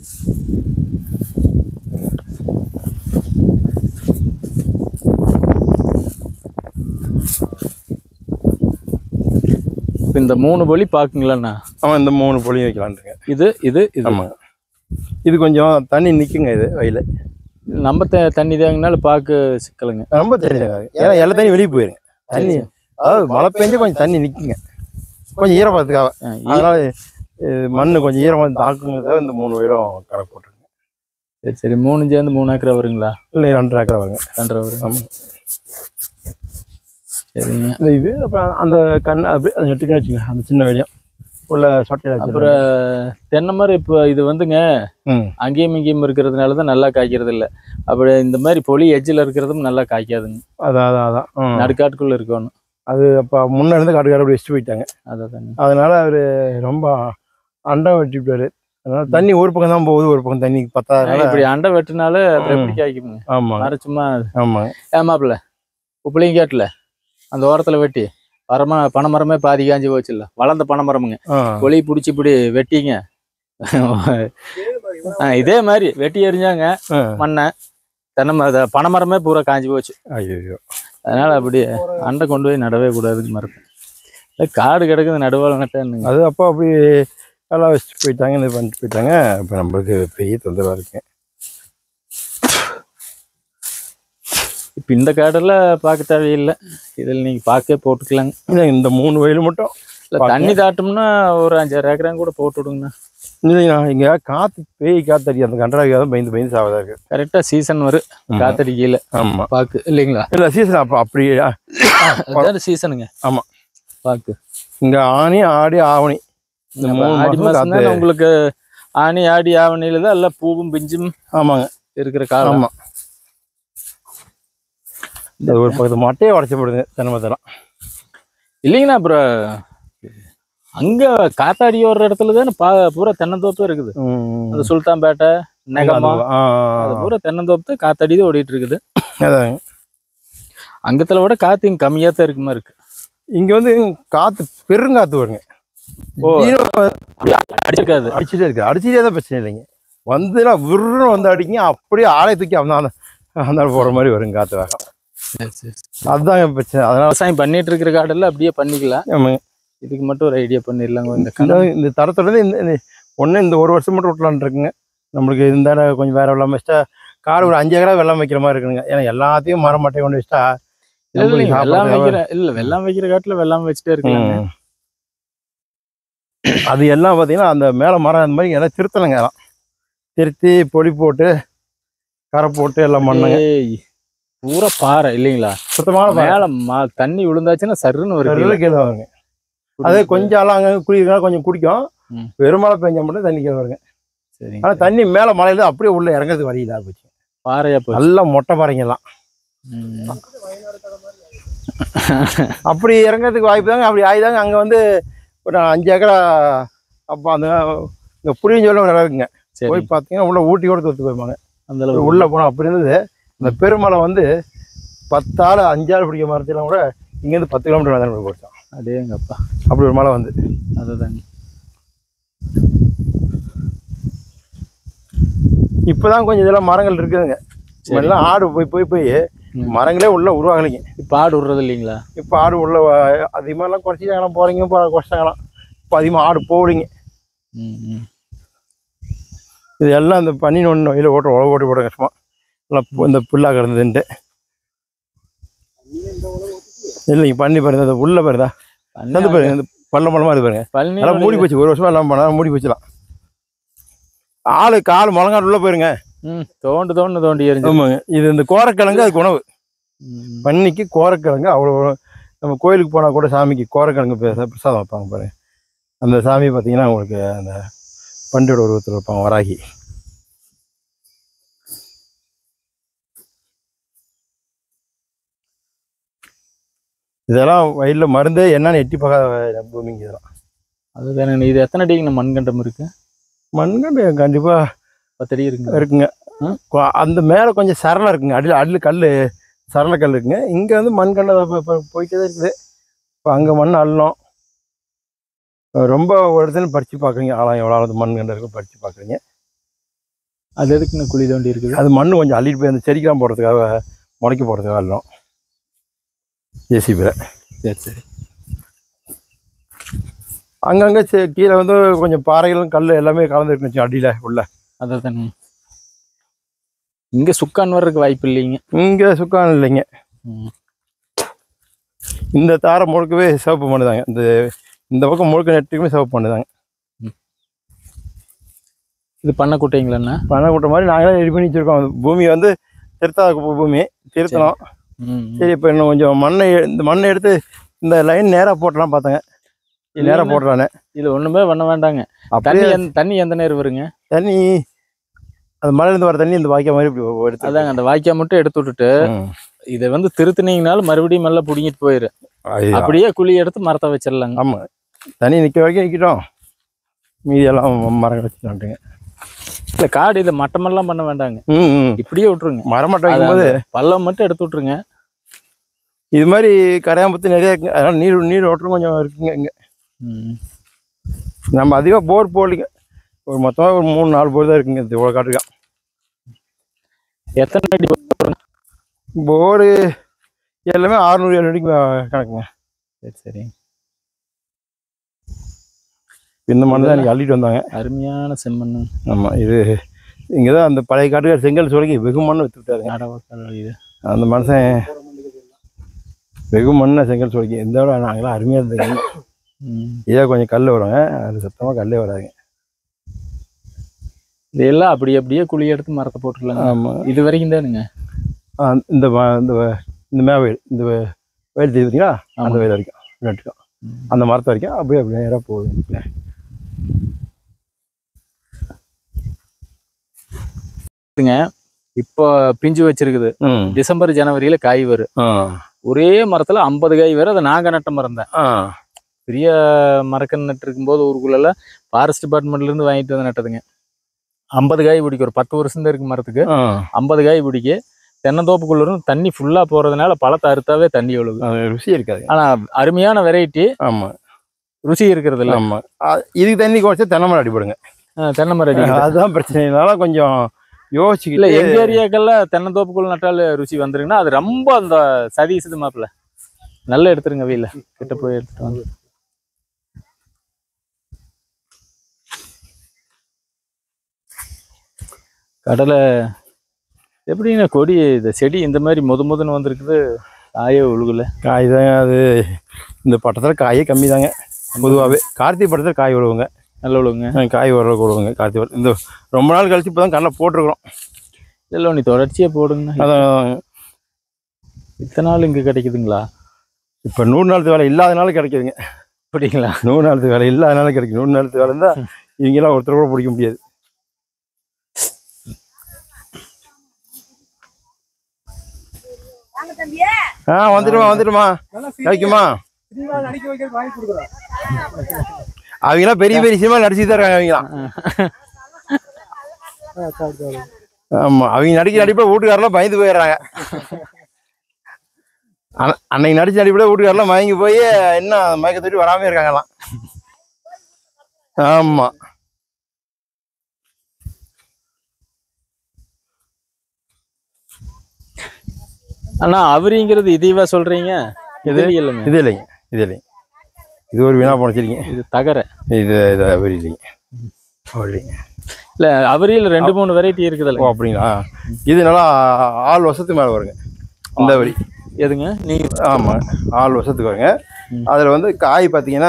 இப்ப இந்த மூணு பொலி பாக்குங்களாண்ணா ஆமாம் இந்த மூணு பொழியும் வைக்கலான்ட்டுங்க இது இது இது ஆமாங்க இது கொஞ்சம் தண்ணி நிற்குங்க இது வயல் நம்ம த- தண்ணி தேங்கினாலும் பாக்கு சிக்கலுங்க ரொம்ப தெரியுங்க ஏன்னா எல்லா தண்ணி வெளியே போயிருங்க தண்ணி அதாவது மழை பெஞ்சு கொஞ்சம் தண்ணி நிற்குங்க கொஞ்சம் ஈரப்பதத்துக்காக அஹ் ஈ- அதனால இது மண்ணு கொஞ்சம் ஈரமாக தாக்குங்கிறத இந்த மூணு வயலும் கணக்கு போட்டுருங்க சரி சரி மூணு சேர்ந்து மூணு ஏக்கரா வருங்களா இல்லை ரெண்டு ஏக்கரை வருங்க ரெண்டரை வரும் ஆமாம் சரிங்க இந்த இது அப்புறம் அந்த கண் அப்படியே அதை நெட்டுக்கு வச்சுங்க அந்த சின்ன வெளியம் உள்ள சொட்டையில் அப்புறம் தென்னை மரம் இப்போ இது வந்துங்க ம் அங்கேயும் இங்கேயும் இருக்கிறதுனால தான் நல்லா காய்க்கிறது இல்லை அப்படி இந்த மாதிரி பொலி எஜ்ஜில் இருக்கிறதும் நல்லா காய்க்காதுங்க அதான் அதான் அதான் ம். நடுக்காட்டுக்குள்ள இருக்கணும் அது அப்போ முன்ன இருந்து காடு காடு அப்படி வச்சுட்டு போயிட்டாங்க அதான் அதனால அவர் ரொம்ப அண்டம் வெட்டிவிட்டாரு அதனால தண்ணி ஒரு பக்கம் தான் போகுது ஒரு பக்கம் தண்ணி பத்தாதனால இப்படி அண்டை வெட்டினாலே அப்புறம் ம். எப்படி காய்க்குங்க ஆமாங்க மரம் சும்மா ஆமாங்க ஏமாப்பிள்ள உப்புளையும் கேட்டல அந்த ஓரத்துல வெட்டி மரமா பனைமரமே பாதி காஞ்சி போச்சுல்ல வளர்ந்த பனைமரமுங்க ஆ கொலி பிடிச்சி இப்படி வெட்டிங்க ஆ, இதே மாதிரி வெட்டி எறிஞ்சாங்க ஆ. மண்ணை தென்னை மர- பனைமரமே பூரா காஞ்சி போச்சு ஐயோ அதனால அப்படி அண்டை கொண்டு போய் நடவே கூடாதுன்னு மரத்தை இல்ல, காடு கிடக்குது நடுவால் நட்டேன்னுங்க அது அப்போ அப்படி நல்லா வச்சுட்டு போயிட்டாங்க இது பண்ணிட்டு போயிட்டாங்க இப்போ நம்மளுக்கு பெரிய தொந்தரவாக இருக்கு இப்போ இந்த காடெல்லாம் பார்க்க தேவையில்லை இதில் நீங்கள் பார்க்கவே போட்டுக்கலாங்க இல்லை இந்த மூணு வயல் மட்டும் இல்லை பார்க்க. தண்ணி தாட்டோம்னா ஒரு அஞ்சாறு ஏக்கராங்க கூட போட்டு விடுங்கண்ணா இல்லைங்கண்ணா இங்கே காற்று பேய் காத்தடி அந்த கண்டராக தான் பயந்து பயந்து சாவதா இருக்கு கரெக்டாக சீசன் வரும் காத்தடிக்கையில் ஆமாம் பாக்கு இல்லைங்களா இல்லை சீசன் அப்போ அப்படி அதான் சீசனுங்க ஆமா. பாக்கு இங்கே ஆணி ஆடி ஆவணி இந்த அப்ப மூணு ஆடி மாசம் மாசம் காத்து உங்களுக்கு ஆனி ஆடி ஆவணியில தான் எல்லாம் பூவும் பிஞ்சும் ஆமாங்க இருக்கிற காலம் ஆமாம் இந்த ஒரு பக்கத்து மட்டையே உடச்சி போடுது தென்னை மரத்தெல்லாம் இல்லைங்கண்ணா அப்புறம் அங்க காத்தாடி ஓடுற இடத்துல தானே பா பூரா தென்னந்தோப்பு இருக்குது ம். அந்த சுல்தான்பேட்டை நெகமா அது- ஆ, அது பூரா தென்னந்தோப்பு தான் காத்தாடி தான் ஓடிட்டு இருக்குது அதாங்க அங்கத்துல விட காத்து இங்க கம்மியா தான் இருக்குமா இருக்கு இங்க வந்து காத்து பெருங்காத்து வருங்க ஓ. திடீர்னு அடிச்சிருக்காது அடிச்சுட்டே இருக்கு அடிச்சுட்டே தான் பிரச்சனை இல்லைங்க வந்துனா விருன்னு வந்து அடிங்க அப்படியே ஆளை தூக்கி அந்த அந்த அந்த போற மாதிரி வரும் காத்து வேகம் அதுதாங்க பிரச்சனை அதனால விவசாயம் பண்ணிட்டு இருக்கிற காடெல்லாம் அப்படியே பண்ணிக்கலாம் ஆமாங்க. இதுக்கு மட்டும் ஒரு ஐடியா பண்ணிடலாங்க இந்த இந்த கணம் இந்த தரத்தோட இந்த இந்த- ஒண்ணு இந்த ஒரு வருஷம் மட்டும் விட்டலான்னு இருக்குங்க நம்மளுக்கு இந்த இடம் கொஞ்சம் வேற வெள்ளாம வச்சா காடு ஒரு அஞ்சு ஏக்கரா வெள்ளாம வைக்கிற மாதிரி இருக்குங்க ஏன்னா எல்லாத்தையும் மரம் மட்டை கொண்டு வச்சா இல்ல, நம்மளுக்கு இல்லைங்க, வெள்ளாமை சாப்பிடுறது வைக்கிற இல்ல வெள்ளாமை வைக்கிற காட்டுல வெள்ளாமை வச்சுட்டே இருக்காங்க ம். அது எல்லாம் பார்த்தீங்கன்னா அந்த மேலே மரம் அந்த மாதிரி எல்லாம் திருத்தலைங்க எல்லாம் திருத்தி பொடி போட்டு கரை போட்டு எல்லாம் பண்ணுங்க ஏய், பூரா பாறை இல்லைங்களா சுத்தமான மரம். மேல ம- தண்ணி விழுந்தாச்சுன்னா சருன்னு ஒரு வெறும் கீழே வருங்க அதே கொஞ்சம் எல்லாம் அங்கே குடிக்கலாம் கொஞ்சம் குடிக்கும் ம். பெருமழை பெஞ்சா மட்டும் தண்ணி கீழே வருங்க சரி ஆனால் தண்ணி மேலே மலையில அப்படியே உள்ள இறங்குறதுக்கு வழி இல்லாத போச்சு பாறையா போச்சு நல்லா மொட்டை பாறைங்க எல்லாம் ம். அப்படி இறங்குறதுக்கு வாய்ப்பு தாங்க அப்படி ஆயிதாங்க அங்கே வந்து ஒரு அஞ்சு ஏக்கரா அப்போ அந்த இந்த புளியஞ்சோல ஒரு இடம் இருக்குங்க சரி போய் பார்த்தீங்கன்னா உள்ள ஊட்டியோட தொத்து போயிருப்பாங்க அந்த அளவு உள்ள போனோம் அப்படி இருந்தது இந்த பெருமலை வந்து பத்தாள் அஞ்சாள் பிடிக்க மரத்தெல்லாம் கூட இங்கேருந்து பத்து கிலோமீட்டர் வேலை போச்சோம் அதேங்கப்பா அப்படி ஒரு மலை வந்து அதுதாங்க இப்போதான் கொஞ்சம் இதெல்லாம் மரங்கள் இருக்குதுங்க சரி. எல்லாம் ஆடு போய் போய் போய் ம். மரங்களே உள்ள உருவாகலைங்க இப்ப ஆடு விடுறது இல்லைங்களா இப்போ ஆடு உள்ள வ- அதிகமாலாம் குறைச்சிட்டாங்களாம் போகிறீங்க போ குறைச்சிட்டாங்களாம் இப்போ அதிகமாக ஆடு போகலிங்க ம், ம். இது எல்லாம் இந்த பனி ஒன்று நோயில் ஓட்ட உழவு ஓட்டி போட கஷ்டமா எல்லாம் பு- இந்த புல்லா கிடந்ததுன்ட்டு இல்லைங்க பண்ணி பாருங்க இந்த உள்ள பாருதா வந்து பாருங்க இந்த பள்ளம் பள்ளமா இது பாருங்க பழனி எல்லாம் மூடி போச்சு ஒரு வருஷமா எல்லாம் பண்ணா மூடி போச்சுலாம் ஆளு கால் முழங்காடு உள்ள போயிருங்க ம், தோண்டு தோண்டு தோண்டி எரிஞ்சு ஆமாங்க இது இந்த கோரக்கிழங்கு அதுக்கு உணவு ம், பன்னிக்கு கோரக்கிழங்கு அவ்வளோ நம்ம கோயிலுக்கு போனால் கூட சாமிக்கு கோரக்கிழங்கு பிரசா- பிரசாதம் வைப்பாங்க பாருங்க அந்த சாமி பார்த்தீங்கன்னா உங்களுக்கு அந்த பண்டியோட உருவத்தில் வைப்பாங்க வராகி இதெல்லாம் வயலில் மருந்தே என்னன்னு எட்டி பார்க்காத பூமிங்க இதெல்லாம் அதுதானே இது எத்தனை அடிங்க மண்கண்டம் இருக்கு மண்கண்டு கண்டிப்பாக பத்து அடி இருக்குங்க இருக்குங்க ம். கொ- அந்த மேலே கொஞ்சம் சரளம் இருக்குங்க அடியில் அடியில் கல் சரள கல் இருக்குங்க இங்கே வந்து மண்கண்டை போயிட்டே தான் இருக்குது இப்போ அங்கே மண் அள்ளணும் ரொம்ப ஒரு இடத்துல பறித்து பார்க்குறீங்க ஆழம் எவ்வளோ ஆழத்து மண்கண்டை இருக்கும் பறித்து பார்க்குறீங்க அது எதுக்குன்னு குழி தோண்டி இருக்குது அது மண் கொஞ்சம் அள்ளிட்டு போய் அந்த செடிக்கெல்லாம் போடுறதுக்காக முளைக்க போடுறதுக்காக அள்ளணும் ஜேசிபியில் சரி சரி அங்கங்கே செ- கீழே வந்து கொஞ்சம் பாறைகளும் கல் எல்லாமே கலந்துருக்குன்னு அடியில் உள்ள அதான் இங்க சுக்கான் வர்றதுக்கு வாய்ப்பு இல்லைங்க இங்கே சுக்கான் இல்லைங்க ம். இந்த தாரை முழுக்கவே சிவப்பு பண்ணுதாங்க இந்த இந்த பக்கம் முழுக்க நெட்டுக்குமே சிவப்பு பண்ணுதாங்க இது பண்ண கூட்டைங்களாண்ணா பனை கூட்ட மாதிரி நாங்களே ரெடி பண்ணி வச்சிருக்கோம் பூமி வந்து திருத்தாத கு- பூமி திருத்தணும் ம், ம். சரி இப்போ இன்னும் கொஞ்சம் மண்ணை எ- இந்த மண்ணை எடுத்து இந்த லைன் நேராக போட்டலாம் பார்த்தாங்க நேராக இல்லைண்ணா. போட்டலான்னு இது ஒண்ணுமே பண்ண வேண்டாங்க தண்ணி அப்படியே எந்த- தண்ணி எந்த நேரம் வருங்க தண்ணி அது மழையிலேருந்து வர தண்ணி இந்த வாய்க்கால் மாதிரி இப்படி எடுத்து அதாங்க அந்த வாய்க்கால் மட்டும் எடுத்து விட்டுட்டு ம். இதை வந்து திருத்துனீங்கனாலும் மறுபடியும் மெல்ல பிடிங்கிட்டு போயிரு அது அப்படியே குழி எடுத்து மரத்தை வச்சிடலாங்க ஆமாம் தண்ணி நிற்க வரைக்கும் நிற்கட்டும் மீதி எல்லாம் மரம் கிடச்சி நட்டுங்க இல்ல காடு இதை மட்டமெல்லாம் பண்ண வேண்டாங்க ம் ம் இப்படியே விட்டுருங்க மரமட்டை அது வைக்கும்போது அந்த பள்ளம் மட்டும் எடுத்து விட்டுருங்க இது மாதிரி கரையாம்பத்து நிறைய இருக்குங்க அதனால் நீர் நீர் ஓட்டம் கொஞ்சம் இருக்குங்க இங்கே ம். நம்ம அதிகம் போர் போடலிங்க ஒரு மொத்தமாக ஒரு மூணு நாலு போர் தான் இருக்குங்க இது இவ்வளோ காட்டுக்கா எத்தனை அடி போரு எல்லாமே அறுநூறு ஏழு அடிக்கு கணக்குங்க சரி சரி இந்த மண்ணு தான் எனக்கு அள்ளிட்டு வந்தாங்க அருமையான செம்மண் ஆமாம் இது இங்கே தான் அந்த பழைய காட்டுக்கார செங்கல் சொல்லி வெகு மண்ணு விற்று விட்டாருங்க நடவக்கல் இது அந்த மனுஷன் வெகு மண்ணை செங்கல் சொல்லி இந்த விட நாங்களாம் அருமையாக இருந்ததுங்க ம். இதே கொஞ்சம் கல் வருங்க அது சுத்தமாக கல்லே வராதுங்க இதெல்லாம் அப்படி அப்படியே குழி எடுத்து மரத்தை போட்டுடலாங்க ஆமாம் இது வரைக்கும் தானுங்க இந்த ம- இந்த வ- இந்த மேவயல் இந்த வ- வயல் தெரியுது பார்த்தீங்களா அந்த ஆமா. வயல் வரைக்கும் நட்டுக்கும் ம். அந்த மரத்து வரைக்கும் அப்படியே அப்படியே நேராக போகுது இப்போ பிஞ்சு வச்சிருக்குது ம் டிசம்பர் ஜனவரியில காய் வரும் ஆ ஒரே மரத்துல ஐம்பது காய் வரும் அதை நாங்க நட்ட மரம் தான் ஆ பெரிய மரக்கன்று நட்டு இருக்கும்போது ஊருக்குள்ள ஃபாரஸ்ட் டிபார்ட்மெண்ட்ல இருந்து வாங்கிட்டு வந்து நட்டதுங்க ஐம்பது காய் பிடிக்கும் ஒரு பத்து வருஷம் தான் இருக்கு மரத்துக்கு ஆ ஐம்பது காய் பிடிக்க தென்னந்தோப்புக்குள்ள இருந்து தண்ணி ஃபுல்லா போறதுனால பழத்தை அறுத்தாவே தண்ணி ஒழுகு அது ருசி இருக்காது ஆனா அருமையான வெரைட்டி ஆமாம் ருசி இருக்கிறது இல்ல ஆமாம் இதுக்கு தண்ணி குறைச்சா தென்னை மரம் அடிப்படுங்க ஆ, தென்னை மரம் அடிக்குது. அதுதான் பிரச்சனைனால கொஞ்சம் இல்ல யோசிச்சுக்கிட்டு எங்க ஏரியாக்கள்ல தென்னந்தோப்புக்குள்ள நட்டால் ருசி வந்துருங்கன்னா அது ரொம்ப அந்த சதீசுது மாப்பிள்ள நல்லா எடுத்துருங்க வெயில கிட்ட போய் எடுத்துட்டு வாங்க கடலை எப்படிங்க கொடி இந்த செடி இந்த மாதிரி முத முதன்னு வந்திருக்குது காயே ஒழுகுல காய் தாங்க அது இந்த பட்டத்தில் காயே கம்மி தாங்க பொதுவாகவே கார்த்திகை பட்டத்தில் காய் விடுவோங்க நல்ல ஒழுகுங்க ஆ, காய் ஓரளவுக்கு விடுவோங்க கார்த்திகை பட்டம் இந்த ரொம்ப நாள் கழிச்சு இப்போ தான் கடலை போட்டிருக்கிறோம் இல்லை நீ தொடர்ச்சியா போடுங்க அதான் இத்தனை நாள் இங்க கிடைக்குதுங்களா இப்போ நூறு நாளத்து வேலை இல்லாதனால கிடைக்குதுங்க அப்படிங்களா நூறு நாளத்து வேலை இல்லாதனால கிடைக்கும் நூறு நாளத்து வேலை இருந்தால் இவங்கெல்லாம் ஒருத்தர் கூட பிடிக்க முடியாது ஆ வந்துடுமா வந்துடுமா கிடைக்குமா அவங்களாம் பெரிய பெரிய சினிமா நடிச்சு தான் இருக்காங்க அவங்களாம் ஆமா அவங்க நடிக்கிற நடிப்பில் வீட்டுக்காரெல்லாம் பயந்து போயிடுறாங்க அன்ன- அன்னைக்கு நடிச்ச நடிப்பில் வீட்டுக்காரெல்லாம் மயங்கி போய் என்ன மயக்கத்துட்டு வராம இருக்காங்கலாம் ஆமா அண்ணா அவரிங்கிறது இதுவா சொல்றீங்க இது? இது இல்லைங்க இது இல்லைங்க இது இல்லைங்க இது ஒரு வீணா போனச்சிருக்கீங்க இது தகர இது இது அவர் இல்லைங்க அவர் இல்லைங்க இல்ல அவரியில் ரெண்டு மூணு வெரைட்டி இருக்குதுல்ல ஓ அப்படிங்களா இது நல்லா ஆறு வருஷத்துக்கு மேலே வருங்க இந்த வரி எதுங்க நீ ஆமாம் ஆறு வருஷத்துக்கு வருங்க ம். அதில் வந்து காய் பார்த்தீங்கன்னா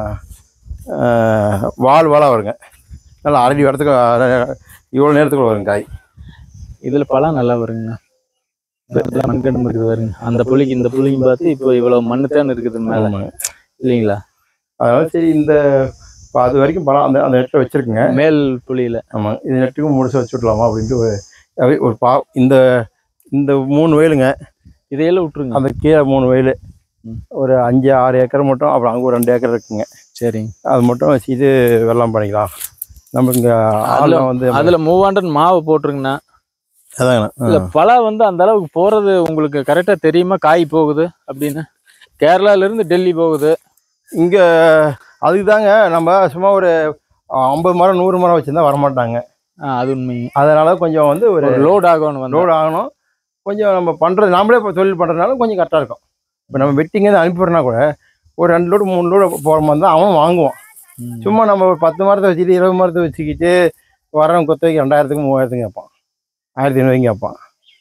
ஆஹ், வால் வாலாக வருங்க நல்லா அரடி வரத்துக்கு அரை- இவ்வளோ நேரத்துக்குள்ள வருங்க காய் இதுல பழம் நல்லா வருங்க மண்கடும் இருக்குது பாருங்க அந்த புளிக்கு இந்த புளிக்கு பார்த்து இப்போ இவ்வளவு மண்ணு தான் இருக்குது மேல ஆமாங்க இல்லைங்களா அதனால சரி இந்த இப்போ அது வரைக்கும் பழம் அந்த அந்த நெட்டை வச்சுருக்குங்க மேல் புளியில ஆமாங்க இது நெட்டுக்கும் முடிச்சு வச்சு விட்லாமா அப்படின்ட்டு ஒரு அப்படியே ஒரு பா இந்த இந்த மூணு வயலுங்க இதையெல்லாம் விட்டுருங்க அந்த கீழே மூணு வயல் ம். ஒரு அஞ்சு ஆறு ஏக்கர் மட்டும் அப்புறம் அங்கே ஒரு ரெண்டு ஏக்கர் இருக்குங்க சரிங்க அது மட்டும் வச்சுட்டு வெள்ளம் பண்ணிக்கலாம் நம்ம இங்கே அதுல- ஆளும் வந்து அதுல மூவாண்டன் மாவு போட்டுருங்கண்ணா அதாங்கண்ணா இல்ல பழம் வந்து அந்த அளவுக்கு போறது உங்களுக்கு கரெக்டா தெரியுமா காய் போகுது அப்படின்னு கேரளால இருந்து டெல்லி போகுது இங்கே அதுக்கு தாங்க நம்ம சும்மா ஒரு ஐம்பது மரம் நூறு மரம் வச்சுருந்தா வரமாட்டாங்க ஆ, அது உண்மைங்க அதனால கொஞ்சம் வந்து ஒரு ஒரு லோட் ஆகணும் வந்து லோடு ஆகணும் கொஞ்சம் நம்ம பண்ணுறது நாமளே இப்போ தொழில் பண்ணுறதுனால கொஞ்சம் கரெக்டாக இருக்கும் இப்போ நம்ம வெட்டிங்க அனுப்பிடுறனா கூட ஒரு ரெண்டு லோடு மூணு லோடு போகிற மாதிரி தான் அவன் வாங்குவான் ம். சும்மா நம்ம ஒரு பத்து மரத்தை வச்சுட்டு இருபது மரத்தை வச்சுக்கிட்டு வரவன் கொத்தவைக்கு ரெண்டாயிரத்துக்கு மூவாயிரத்துக்கு கேட்பான் ஆயிரத்தி ஐநூறுக்கு கேட்பான்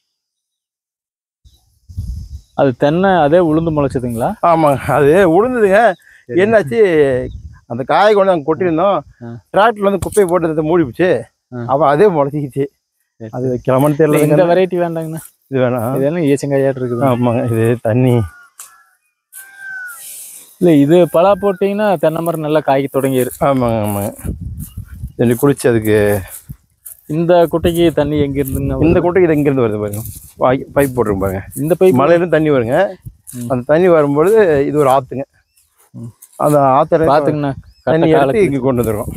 அது தென்னை அதே உளுந்து முளைச்சதுங்களா ஆமாங்க அது உளுந்துதுங்க என்னாச்சு அந்த காயை கொண்டு அங்கே கொட்டியிருந்தோம் ஆ. டிராக்டர்ல வந்து குப்பையை போட்டு அதை மூடிப்பிச்சு ஆ. அப்போ அதே முளைச்சிக்கிச்சு சரி. அது வைக்கலாமான்னு இல்ல, தெரியல இந்த வெரைட்டி வேண்டாங்கண்ணா இது வேணாம் இது என்ன ஈச்சங்காயாட்டு இருக்குது ஆமாங்க இது தண்ணி இல்ல இது பலா போட்டீங்கன்னா தென்னை மரம் நல்லா காய்க்க தொடங்கிரு ஆமாங்க ஆமாங்க தண்ணி குளிச்சு அதுக்கு இந்த குட்டைக்கு தண்ணி எங்க இருந்துங்க இந்த குட்டைக்கு இது இங்கேருந்து வருது பாருங்க வாய் பைப் போட்டிருக்கும் பாருங்க இந்த பைப் மலையிலேருந்து தண்ணி வருங்க ம். அந்த தண்ணி வரும்பொழுது இது ஒரு ஆற்றுங்க ம். அந்த ஆற்றுல பாத்துங்கண்ணா தண்ணி கட்ட எடுத்து காலத்துக்கு இங்கே கொண்டு வந்துடும்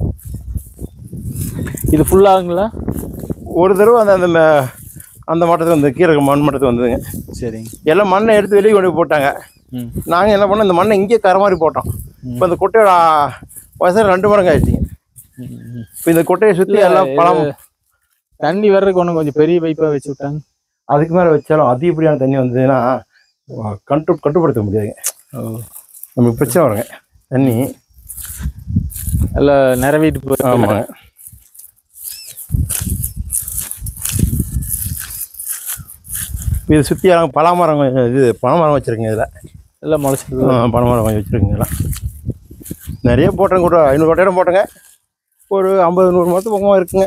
இது full ஆகுங்களா ஒரு தடவை அந்த அந்த ம- அந்த மட்டத்துக்கு வந்து கீழே இருக்க மண் மட்டத்துக்கு வந்ததுங்க சரிங்க எல்லாம் மண்ணை எடுத்து வெளியே கொண்டு போய் போட்டாங்க ம் நாங்கள் என்ன பண்ணோம் இந்த மண்ணை இங்கேயே கரை மாதிரி போட்டோம் ம். இப்போ இந்த கொட்டையோட ஆ, வயசு ரெண்டு மடங்கு ஆயிடுச்சுங்க ம், ம். இப்போ இந்த கொட்டையை சுற்றி இல்ல, எல்லாம் பழம் இது தண்ணி வர்றதுக்கு ஒன்றும் கொஞ்சம் பெரிய பைப்பா வச்சு விட்டாங்க அதுக்கு மேலே வச்சாலும் அதிகப்படியான தண்ணி வந்ததுன்னா கட்டு கட்டுப்படுத்த முடியாதுங்க நமக்கு பிரச்சனை வருங்க தண்ணி எல்லாம் நிறவிட்டு போய் ஆமாங்க இது சுற்றி பலாமரம் கொஞ்சம் இது பனைமரம் வச்சுருக்கேங்க இதில் எல்லாம் முளைச்சிருக்கு பனைமரம் கொஞ்சம் வச்சுருக்கேங்க இதெல்லாம் நிறைய போட்டேங்க கூட ஐநூறு கொட்டையிடம் போட்டேங்க ஒரு ஐம்பது நூறு மரத்து பக்கமாக இருக்குங்க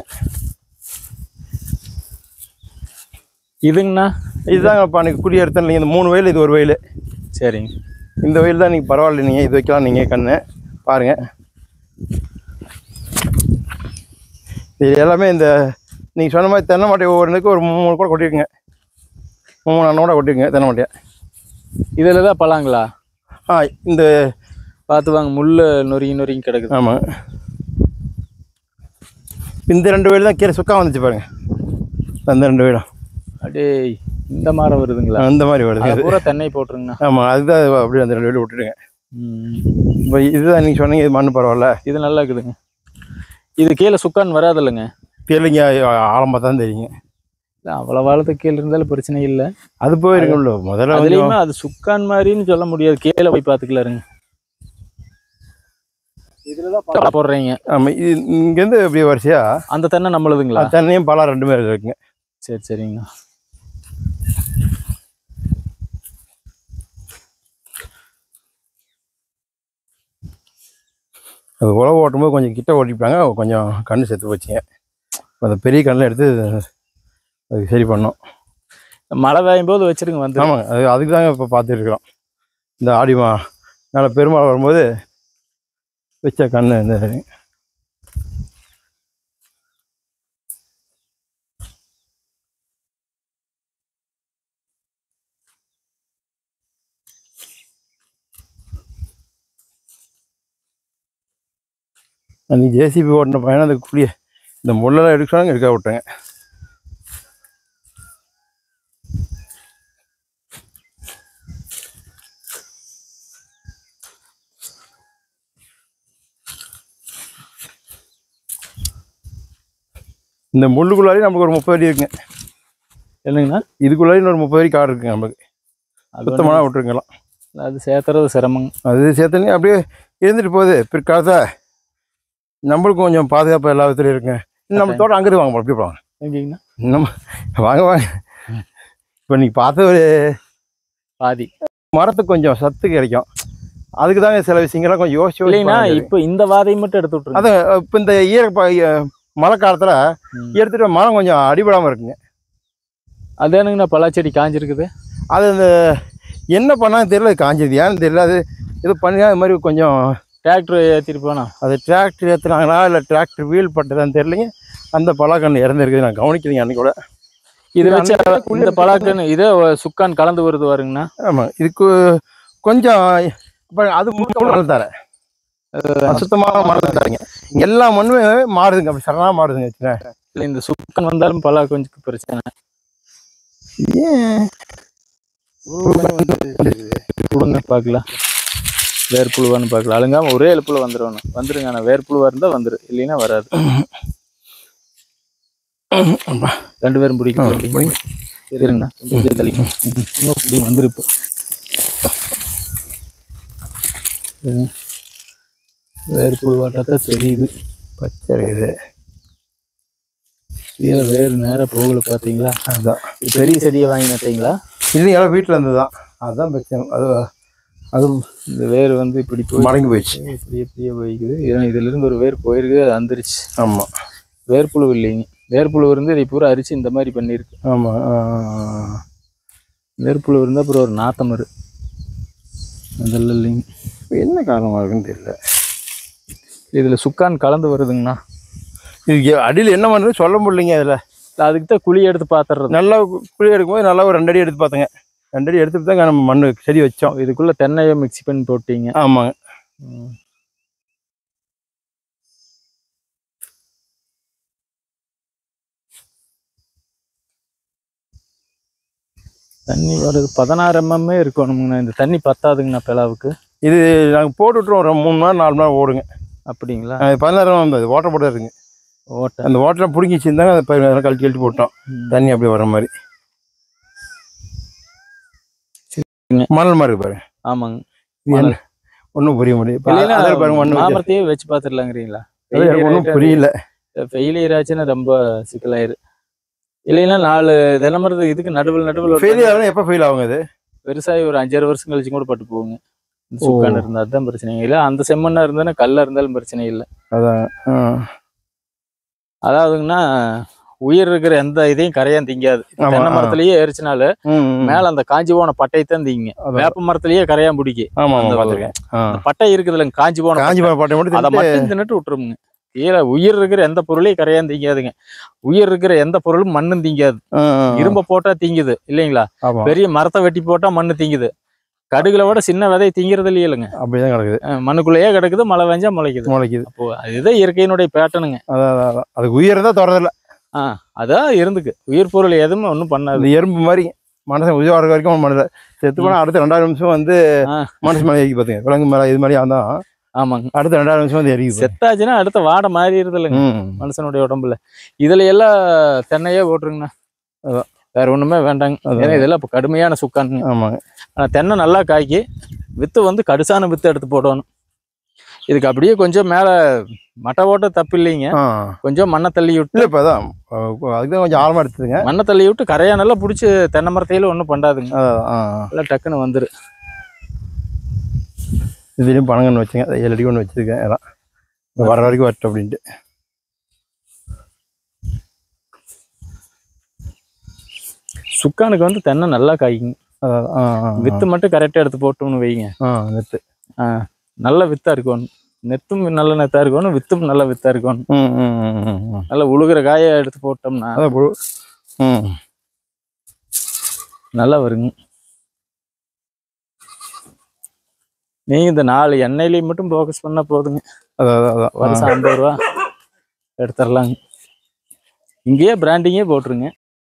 இதுங்கண்ணா இதுதாங்க இப்போ அன்றைக்கி குடி எடுத்தேன் நீங்கள் இந்த மூணு வயல் இது ஒரு வயல் சரிங்க இந்த வயல் தான் நீங்கள் பரவாயில்ல நீங்கள் இது வைக்கலாம் நீங்கள் கண்ணு பாருங்கள் இது எல்லாமே இந்த நீங்கள் சொன்ன மாதிரி தென்னை மாட்டை ஒவ்வொன்றுக்கு ஒரு மூணு மூணு கூட கொட்டிருக்குங்க மூணு அண்ணன் கூட கொட்டிருக்குங்க தென்னை மாட்டையை இதில் தான் பழங்களா ஆ இந்த பார்த்து வாங்க முள் நொறுங்கி நொறுங்கி கிடக்குது ஆமாம் இந்த ரெண்டு வயல் தான் கீரை சுக்கா வந்துச்சு பாருங்க அந்த ரெண்டு வயலும் அடே இந்த மரம் வருதுங்களா அந்த மாதிரி வருது அது பூரா தென்னை போட்டுருங்கண்ணா ஆமாம் அதுதான் அப்படியே அந்த ரெண்டு வயல் விட்டுடுங்க ம். இப்போ இதுதான் நீங்கள் சொன்னீங்க இது மண் பரவாயில்ல இது நல்லா இருக்குதுங்க இது கீழே சுக்கான் வராது இல்லைங்க தெரியலைங்க ஆழமாக தான் தெரியுங்க அவ்வளோ வாழத்துக்கு கீழே இருந்தாலும் பிரச்சனை இல்லை அது போயிருக்கும்ல முதல்ல கொஞ்சம் அதுலேயுமே அது சுக்கான் மாதிரின்னு சொல்ல முடியாது கீழே போய் பார்த்துக்கலாருங்க இதில் தான் போடுறீங்க ஆமாம் இது இங்கேருந்து அப்படியே வரிசையா அந்த தென்னை நம்மளுதுங்களா தென்னையும் பழம் ரெண்டுமே இருக்குங்க சரி சரிங்கண்ணா அது உழவு ஓட்டும்போது கொஞ்சம் கிட்ட ஓட்டிப்பாங்க கொஞ்சம் கண்ணு செத்து போச்சுங்க அந்த பெரிய கண்ணில் எடுத்து அதுக்கு சரி பண்ணோம் மழை பெய்யும் போது வச்சிருங்க வந்து ஆமாங்க அது அதுக்கு தாங்க இப்போ பார்த்துட்டு இருக்கிறோம் இந்த ஆடி மா நல்ல பெருமாள் வரும்போது வச்ச கண்ணு இந்த அன்னைக்கு ஜேசிபி ஓட்டின பையனை அந்த குழிய இந்த முள்ளெல்லாம் எடுக்க சொன்னாங்க எடுக்க விட்டேங்க இந்த முள்ளுக்குள்ளாரையும் நமக்கு ஒரு முப்பது அடி இருக்குங்க என்னங்கண்ணா இதுக்குள்ளாரையும் ஒரு முப்பது அடி காடு இருக்குங்க நமக்கு அது சுத்தமாக விட்டுருங்கலாம் ஒண்ணும் அது சேர்த்துறது சிரமங்க அது சேர்த்தனே அப்படியே இருந்துட்டு போகுது பிற்காலத்தை நம்மளுக்கும் கொஞ்சம் பாதுகாப்பு எல்லா விதத்துலையும் இருக்குங்க இன்னும் நம்ம தோட்டம் அங்கிட்டு வாங்க அப்படி போவாங்க எங்கேங்கண்ணா நம்ம வாங்க வாங்க இப்போ நீங்கள் பார்த்த ஒரு பாதி மரத்துக்கு கொஞ்சம் சத்து கிடைக்கும் அதுக்கு தாங்க சில விஷயங்கள்லாம் கொஞ்சம் யோசிச்சு யோசிச்சு இல்லைன்னா பண்ண வேண்டியது. இப்போ இந்த வாதையை மட்டும் எடுத்து விட்டுருங்க அதான் இப்போ இந்த ஈர ப- இ- மழை காலத்தில் ம். எடுத்துட்டு மரம் கொஞ்சம் அடிபடாமல் இருக்குங்க அது என்னங்கண்ணா பலாச்செடி காஞ்சிருக்குது அது அந்த என்ன பண்ணாலும் தெரியல அது காஞ்சது ஏன்னு தெரியல அது இது பண்ணி அது மாதிரி கொஞ்சம் டிராக்டர் ஏற்றிட்டு போனா அது டிராக்டர் ஏற்றுனாங்களா இல்லை டிராக்டர் வீல் பட்டதான்னு தெரியலைங்க அந்த பலாக்கன்று இறந்துருக்குது நான் கவனிக்கலைங்க அன்னைக்கு கூட இது இது வச்சு அந்த குழி இந்த பலாக்கன்னு இதே சுக்கான் கலந்து வருது வருங்கண்ணா ஆமாம் இதுக்கு கொஞ்சம் இப்போ அது முழுக்க மணல் தர சுத்தமான மணல் தரங்க எல்லா மண்ணுமே மாறுதுங்க அப்படி சரணாக மாறுதுங்க வச்சுக்கேன் இல்லை இந்த சுக்கான் வந்தாலும் பலா கொஞ்சம் பிரச்சனை ஏன் கொடுங்க பார்க்கலாம் வேர்ப்புழுவான்னு பார்க்கலாம் அழுங்காம ஒரே எழுப்புல வந்துடணும் வந்துருங்க ஆனால் வேர்ப்புழுவா இருந்தால் வந்துரு இல்லைன்னா வராது ரெண்டு பேரும் பிடிக்கும் இருங்கண்ணா கொஞ்சம் தள்ளிக்கோ. இன்னும் இப்படி வந்துரு இப்போ இருங்க. வேர்ப்புழுவாட்டத்தான் தெரியுது பச்சை இருக்குது கீழே வேறு நேரம் போகல பார்த்தீங்களா அதுதான் இது பெரிய செடியை வாங்கி நட்டீங்களா இல்லைங்க எல்லாம் வீட்டில் இருந்து தான் அதுதான் பிரச்சனை அது அது இந்த வேர் வந்து இப்படி போய் மடங்கி போயிடுச்சு இப்படி இப்படியே போய்க்குது ஏன்னா இதுல இருந்து ஒரு வேர் போயிருக்கு அது வந்துருச்சு ஆமாம் வேர்ப்புழு இல்லைங்க வேர்ப்புழு இருந்து இதை பூரா அரிச்சு இந்த மாதிரி பண்ணியிருக்கு ஆமாம் வேர்ப்புழு இருந்தால் அப்புறம் ஒரு நாத்தம் வரும் அதெல்லாம் இல்லைங்க என்ன காரணமாக இருக்குன்னு தெரியல இதில் சுக்கான் கலந்து வருதுங்கண்ணா இது அடியில் என்ன பண்ணுறது சொல்ல முடியலைங்க அதில் அதுக்கு தான் குழி எடுத்து பார்த்துறது நல்லா குழி எடுக்கும்போது நல்லா ஒரு ரெண்டு அடி எடுத்து பார்த்தேங்க ரெண்டடி எடுத்துட்டு தாங்க நம்ம மண் செடி வச்சோம் இதுக்குள்ள தென்னையை மிக்ஸ் பண்ணி போட்டீங்க ஆமாங்க ம். தண்ணி வருது பதினாறு எம்எம்மே இருக்கணுங்கண்ணா இந்த தண்ணி பத்தாதுங்கண்ணா பிளாவுக்கு இது நாங்கள் போட்டு விட்ருவோம் ஒரு மூணு மணி நேரம் நாலு மணி நேரம் ஓடுங்க அப்படிங்களா அது பதினாயிரம் வந்தது ஓட்டர் போட்டு இருக்குங்க ஓட்ட அந்த ஓட்டரை பிடிங்கி வச்சிருந்தாங்க அதை பதினாயிரம் கழட்டி கழட்டி போட்டோம் ம். தண்ணி அப்படியே வர மாதிரி சரிங்க. மணல் மாதிரி இருக்கு பாருங்க ஆமாங்க இது என்ன ஒன்றும் புரிய முடியும் இப்ப இல்லைன்னா அதில் பாருங்க மண் வச்சு மாமரத்தையே வச்சு பார்த்துடலாங்கிறீங்களா அது எனக்கு ஒன்றும் புரியல ஃபெயிலியர் ஆச்சுன்னா ரொம்ப சிக்கலாயிரு இல்லைன்னா நாலு தினமரத்து இதுக்கு நடுவில் நடுவில் ஃபெயில் ஆகணும் எப்போ ஃபெயில் ஆகுங்க அது பெருசாகி ஒரு அஞ்சாறு வருஷம் கழிச்சு கூட பட்டு போகுங்க இந்த ஓ. சுக்கான் இருந்தா அதுதான் பிரச்சனை இல்லை அந்த செம்மண்ணா இருந்தானே கல்லா இருந்தாலும் பிரச்சனை இல்லை அதான் ஆ. அதாவதுங்கன்னா உயிர் இருக்கிற எந்த இதையும் கரையான் திங்காது ஆமா, தென்னை ஆ. மரத்திலேயே எரிச்சினால ம், ம். மேல அந்த காஞ்சி போன பட்டையை தான் திங்க அதான். வேப்ப மரத்திலேயே கரையான் பிடிக்கும் ஆமா ஆமா அந்த பார்த்துருக்கேன் ஆ. அந்த பட்டை இருக்குதுல காஞ்சி போன காஞ்சி போன பாட்டை மட்டும் அதை தின்னுட்டு- மட்டும் தின்னுட்டு விட்டுருமுங்க கீழே உயிர் இருக்கிற எந்த பொருளையும் கரையான் திங்காதுங்க உயிர் இருக்கிற எந்த பொருளும் மண்ணும் திங்காது ஆ, ஆ, ஆ. இரும்ப போட்டா திங்குது இல்லைங்களா ஆமா பெரிய மரத்தை வெட்டி போட்டா மண்ணு திங்குது கடுகுல விட சின்ன விதை திங்கிறது இல்லையிலங்க அப்படிதான் கிடக்குது அஹ் மண்ணுக்குள்ளேயே கிடக்குது மழை வெஞ்சா முளைக்குது முளைக்குது அப்போ இதுதான் இயற்கையினுடைய பேட்டனுங்க அதான் அதான், அதான் அதுக்கு உயிர் தான் தொடரதில்ல அதான் இருந்துக்கு உயிர் பொருள் எதுவுமே ஒன்றும் பண்ணாது அந்த எறும்பு மாதிரி மனுஷன் உயிர் வர வரைக்கும் மனதில் செத்து போனால் அடுத்த ரெண்டாயிரம் நிமிஷம் வந்து ஆ. மனுஷன் மேலே ஏறி பார்த்துங்க விலங்கு மேலே இது மாதிரி தான் ஆமாங்க அடுத்த ரெண்டாயிரம் நிமிஷம் வந்து எரிக்குது செத்தாச்சுன்னா அடுத்த வாடை மாறிடுது இல்லைங்க ம் மனுஷனுடைய உடம்புல இதுல எல்லாம் தென்னையே போட்டுருங்கண்ணா அதான். வேற ஒண்ணுமே வேண்டாங்க அதான். ஏன்னா இதெல்லாம் இப்போ கடுமையான சுக்கானுங்க ஆமாங்க ஆனா தென்னை நல்லா காய்க்கி வித்து வந்து கடுசான வித்து எடுத்து போடணும் இதுக்கு அப்படியே கொஞ்சம் மேல மட்டை ஓட்ட தப்பு இல்லைங்க ஆ கொஞ்சம் மண்ணை தள்ளி விட்டு இல்லை இப்போ அதான் அதுக்கு தான் கொஞ்சம் ஆழமாக எடுத்துதுங்க மண்ணை தள்ளி விட்டு கரையா நல்லா பிடிச்சி தென்னை மரத்தையில ஒன்றும் பண்ணாதுங்க அதான் ஆ ஆ. எல்லாம் டக்குன்னு வந்துரு இதுலேயும் பணங்கன்னு வச்சுங்க அதை ஏழு அடி ஒன்று வச்சுருக்கேன் எல்லாம் இந்த வர வரைக்கும் வரட்டும் அப்படின்ட்டு சுக்கானுக்கு வந்து தென்னை நல்லா காய்க்குங்க அதான் ஆ ஆ, ஆ. வித்து மட்டும் கரெக்டாக எடுத்து போட்டோம்னு வைங்க ஆ நெத்து நல்ல வித்தா இருக்கணும் நெத்தும் நல்ல நெத்தா இருக்கணும் வித்தும் நல்ல வித்தா இருக்கணும் ம் ம் ம், ம் ம் நல்லா உழுகுற காயை எடுத்து போட்டோம்னா அதான் புழு ம் நல்லா வருங்க நீங்க இந்த நாலு எண்ணெயிலையும் மட்டும் ஃபோக்கஸ் பண்ணா போதுங்க அதான் அதான் அதான் ஆ. வருஷம் ஐம்பது ரூபா எடுத்துடலாங்க இங்கேயே பிராண்டிங்கே போட்டுருங்க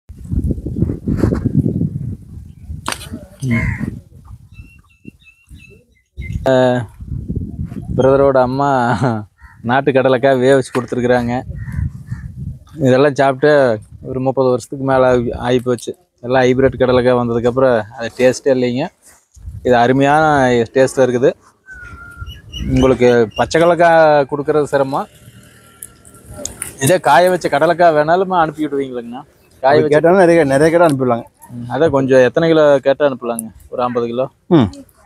பிரதரோட அம்மா நாட்டு கடலைக்காய் வேக வச்சு கொடுத்துருக்குறாங்க இதெல்லாம் சாப்பிட்டு ஒரு முப்பது வருஷத்துக்கு மேலே ஆகி போச்சு எல்லாம் ஹைப்ரிட் கடலைக்காய் வந்ததுக்கப்புறம் அது டேஸ்ட்டே இல்லைங்க இது அருமையான டேஸ்ட்டாக இருக்குது உங்களுக்கு பச்சை கடலைக்காய் கொடுக்கறது சிரமம் இதே காய வச்ச கடலைக்காய் வேணாலும் அனுப்பி விடுவீங்களாங்கண்ணா காய அது வச்சு கேட்டாலும் நிறைய நிறைய கடை அனுப்பிடலாங்க ம், அதான் கொஞ்சம் எத்தனை கிலோ கேட்டால் அனுப்பலாங்க ஒரு ஐம்பது கிலோ ம்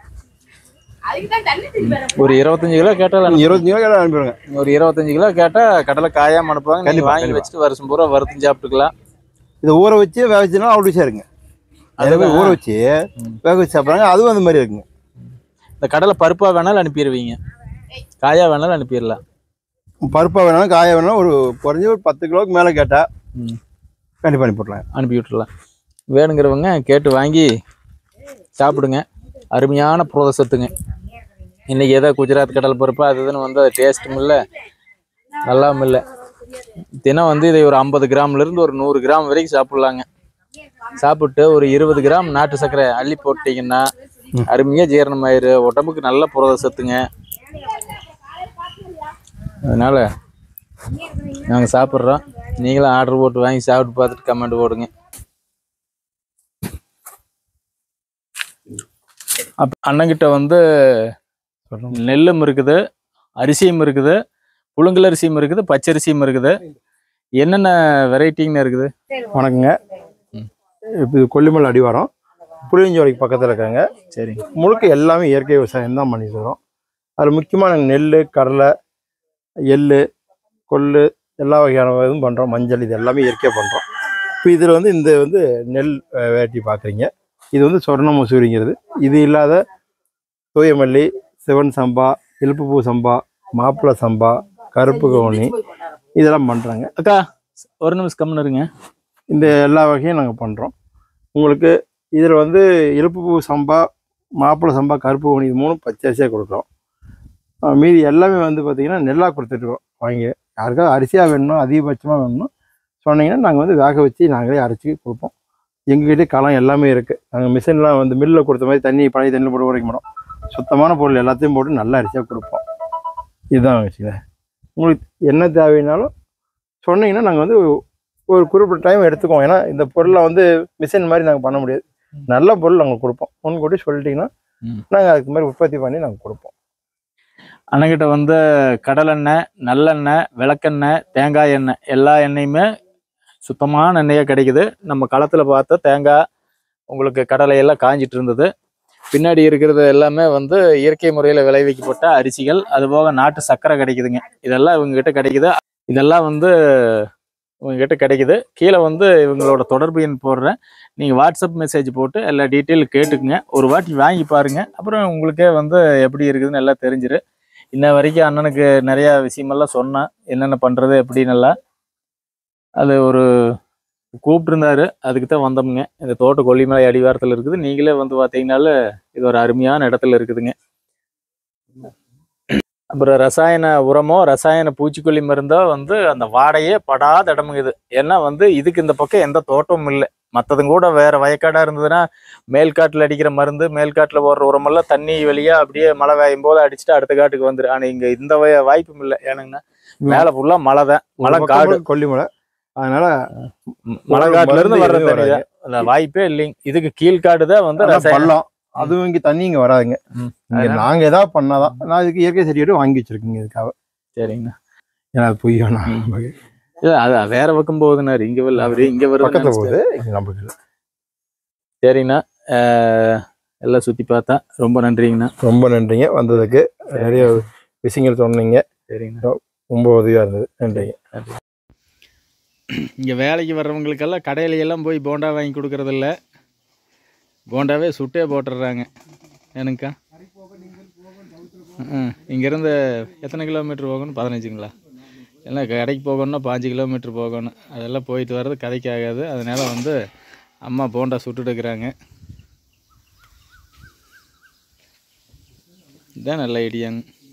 ஒரு இருபத்தஞ்சு கிலோ கேட்டால் இருபத்தஞ்சு ரூபா கடை அனுப்பிடுங்க ஒரு இருபத்தஞ்சு கிலோ கேட்டால் கடலை காயாம அனுப்புவாங்க நீங்கள் கண்டிப்பா, வாங்கி கண்டிப்பா. வச்சுட்டு வருஷம் பூரா வறுத்து சாப்பிட்டுக்கலாம் இதை ஊற வச்சு வேக வச்சுனா அவ்வளோ விஷயம் இருக்குங்க அதை போய் ஊற வச்சு வேக வச்சு சாப்பிட்றாங்க அதுவும் அந்த மாதிரி இருக்குங்க இந்த கடலை பருப்பாக வேணாலும் அனுப்பிடுவீங்க காயா வேணாலும் அனுப்பிடலாம் பருப்பாக வேணாலும் காய வேணாலும் ஒரு குறைஞ்சி ஒரு பத்து கிலோவுக்கு மேலே கேட்டால் ம். கண்டிப்பாக அனுப்பிவிட்லாம் அனுப்பி விட்டுறலாம் வேணுங்கிறவங்க கேட்டு வாங்கி சாப்பிடுங்க அருமையான புரத சத்துங்க இன்னைக்கு ஏதோ குஜராத் கடல் பருப்பு அது இதுன்னு வந்து அது டேஸ்ட்டும் இல்லை நல்லாவும் இல்லை தினம் வந்து இதை ஒரு ஐம்பது கிராம்லேருந்து ஒரு நூறு கிராம் வரைக்கும் சாப்பிட்லாங்க சாப்பிட்டு ஒரு இருபது கிராம் நாட்டு சர்க்கரை அள்ளி போட்டிங்கன்னா அருமையாக ஜீரணமாயிரு உடம்புக்கு நல்ல புரத சத்துங்க அதனால நாங்கள் சாப்பிட்றோம் நீங்களும் ஆர்டர் போட்டு வாங்கி சாப்பிட்டு பார்த்துட்டு கமெண்ட் போடுங்க அப் அண்ணங்கிட்ட வந்து நெல்லும் இருக்குது அரிசியும் இருக்குது புழுங்கல் அரிசியும் இருக்குது பச்சரிசியும் இருக்குது என்னென்ன வெரைட்டிங்கன்னு இருக்குது வணக்கங்க ம். இப்போ இது கொல்லிமலை அடிவாரம் புளியஞ்சோலைக்கு பக்கத்தில் இருக்காங்க சரிங்க முழுக்க எல்லாமே இயற்கை விவசாயம் தான் பண்ணிட்டு வரோம் அதில் முக்கியமாக நாங்கள் நெல் கடலை எள் கொள்ளு எல்லா வகையான இதுவும் பண்ணுறோம் மஞ்சள் இது எல்லாமே இயற்கையாக பண்ணுறோம் இப்போ இதில் வந்து இந்த வந்து நெல் அஹ், வேட்டி பார்க்குறீங்க இது வந்து சொர்ண மசூரிங்கிறது இது இல்லாத தூயமல்லி சிவன் சம்பா இழுப்புப்பூ சம்பா மாப்பிள்ளை சம்பா கருப்பு கவுனி இதெல்லாம் பண்ணுறாங்க அக்கா ஒரு நிமிஷம் கம்முன்னு இருங்க இந்த எல்லா வகையும் நாங்கள் பண்ணுறோம் உங்களுக்கு இதில் வந்து இழுப்பு பூ சம்பா மாப்பிள்ளை சம்பா கருப்பு கவுனி இது மூணும் பச்சை அரிசியாக கொடுக்குறோம் அஹ் மீதி எல்லாமே வந்து பார்த்திங்கன்னா நெல்லாக கொடுத்துட்ருக்கோம் வாங்கி யாருக்காவது அரிசியாக வேணும்னா அதிகபட்சமாக வேணும்னா சொன்னீங்கன்னா நாங்கள் வந்து வேக வச்சு நாங்களே அரைச்சி கொடுப்போம் எங்ககிட்ட களம் எல்லாமே இருக்குது நாங்கள் மிஷின்லாம் வந்து மில்லில் கொடுத்த மாதிரி தண்ணி பழைய தண்ணியில் போட்டு உடைக்க மாட்டோம் சுத்தமான பொருள் எல்லாத்தையும் போட்டு நல்ல அரிசியாக கொடுப்போம் இதுதான் வச்சுக்கேன் உங்களுக்கு என்ன தேவைனாலும் சொன்னீங்கன்னா நாங்கள் வந்து ஒரு குறிப்பிட்ட டைம் எடுத்துக்குவோம் ஏன்னா இந்த பொருளை வந்து மிஷின் மாதிரி நாங்கள் பண்ண முடியாது நல்ல பொருள் நாங்கள் கொடுப்போம் முன்கூட்டி சொல்லிட்டீங்கன்னா ம். நாங்கள் அதுக்கு மாதிரி உற்பத்தி பண்ணி நாங்கள் கொடுப்போம் அண்ணங்கிட்ட வந்து கடலெண்ணெய் நல்லெண்ணெய் விளக்கெண்ணெய் தேங்காய் எண்ணெய் எல்லா எண்ணெயுமே சுத்தமான எண்ணெயாக கிடைக்குது நம்ம களத்தில் பார்த்த தேங்காய் உங்களுக்கு கடலை எல்லாம் காஞ்சிட்டு இருந்தது பின்னாடி இருக்கிறது எல்லாமே வந்து இயற்கை முறையில் விளைவிக்கப்பட்ட அரிசிகள் அதுபோக நாட்டு சர்க்கரை கிடைக்குதுங்க இதெல்லாம் இவங்ககிட்ட கிடைக்குது இதெல்லாம் வந்து இவங்ககிட்ட கிடைக்குது கீழே வந்து இவங்களோட தொடர்பு எண் போடுறேன் நீங்கள் வாட்ஸ்அப் மெசேஜ் போட்டு எல்லா டீட்டெயில் கேட்டுக்குங்க ஒரு வாட்டி வாங்கி பாருங்க அப்புறம் உங்களுக்கே வந்து எப்படி இருக்குதுன்னு எல்லாம் தெரிஞ்சிரு இன்ன வரைக்கும் அண்ணனுக்கு நிறைய விஷயமெல்லாம் சொன்னேன் என்னென்ன பண்றது எப்படின்னு எல்லாம் அது ஒரு கூப்பிட்டுருந்தாரு அதுக்கு தான் வந்தோமுங்க இந்த தோட்ட கொல்லிமலை அடிவாரத்தில் இருக்குது நீங்களே வந்து பார்த்தீங்கனால இது ஒரு அருமையான இடத்துல இருக்குதுங்க அப்புறம் ரசாயன உரமோ ரசாயன பூச்சிக்கொல்லி மருந்தோ வந்து அந்த வாடையே படாத இடமுங்க இது ஏன்னா வந்து இதுக்கு இந்த பக்கம் எந்த தோட்டமும் இல்லை மற்றதும் கூட வேற வயக்காடா இருந்ததுன்னா மேல்காட்டில் அடிக்கிற மருந்து மேல்காட்டில் போடுற உரமெல்லாம் தண்ணி வெளியா அப்படியே மழை பெய்யும் போது அடிச்சுட்டு அடுத்த காட்டுக்கு வந்துரு ஆனா இங்க இந்த வய- வாய்ப்பும் இல்லை ஏனுங்கண்ணா மேல ஃபுல்லா மழை தான் மலை ஒரு காடு பக்கம் கொல்லிமலை அதனால மலை காட்டுல இருந்து மருந்து வர்ற எதுவும் தண்ணி தான் அந்த வாய்ப்பே இல்லைங்க இதுக்கு கீழ்காடு தான் வந்து அதான் ரசாயனம் பள்ளம் அதுவும் இங்க தண்ணி இங்க வராதுங்க ம். இங்க அதனால- நாங்க ஏதாவது பண்ணாதான் நான் இதுக்கு இயற்கை சர்டிஃபிகேட் வாங்கி வச்சிருக்கேங்க இதுக்காக சரிங்கண்ணா ஏன்னா அது பொய் வேணாம் இல்ல அது வேற பக்கம் போகுதுண்ணாரு இங்க வரல அவரு இங்க பக்கத்துல வருது போகுது இங்க நமக்கு இல்லை. சரிங்கண்ணா ஆஹ் எல்லாம் சுத்தி பார்த்தா ரொம்ப நன்றிங்கண்ணா ரொம்ப நன்றிங்க வந்ததுக்கு நிறைய விஷயங்கள் சொன்னீங்க சரிங்கண்ணா ரொம்ப உதவியா இருந்தது நன்றிங்க இங்கே வேலைக்கு வர்றவங்களுக்கெல்லாம் கடையில எல்லாம் போய் போண்டா வாங்கி கொடுக்கறதில்ல போண்டாவே சுட்டே போட்டுடுறாங்க எனக்கா ம் இங்கேருந்து எத்தனை கிலோமீட்டர் போகணும் பதினஞ்சுங்களா இல்லை கடைக்கு போகணும்னா பாஞ்சு கிலோமீட்டர் போகணும் அதெல்லாம் போயிட்டு வர்றது கதைக்கு ஆகாது அதனால வந்து அம்மா போண்டா சுட்டுட்டு இருக்கிறாங்க இதான் நல்ல ஐடியாங்க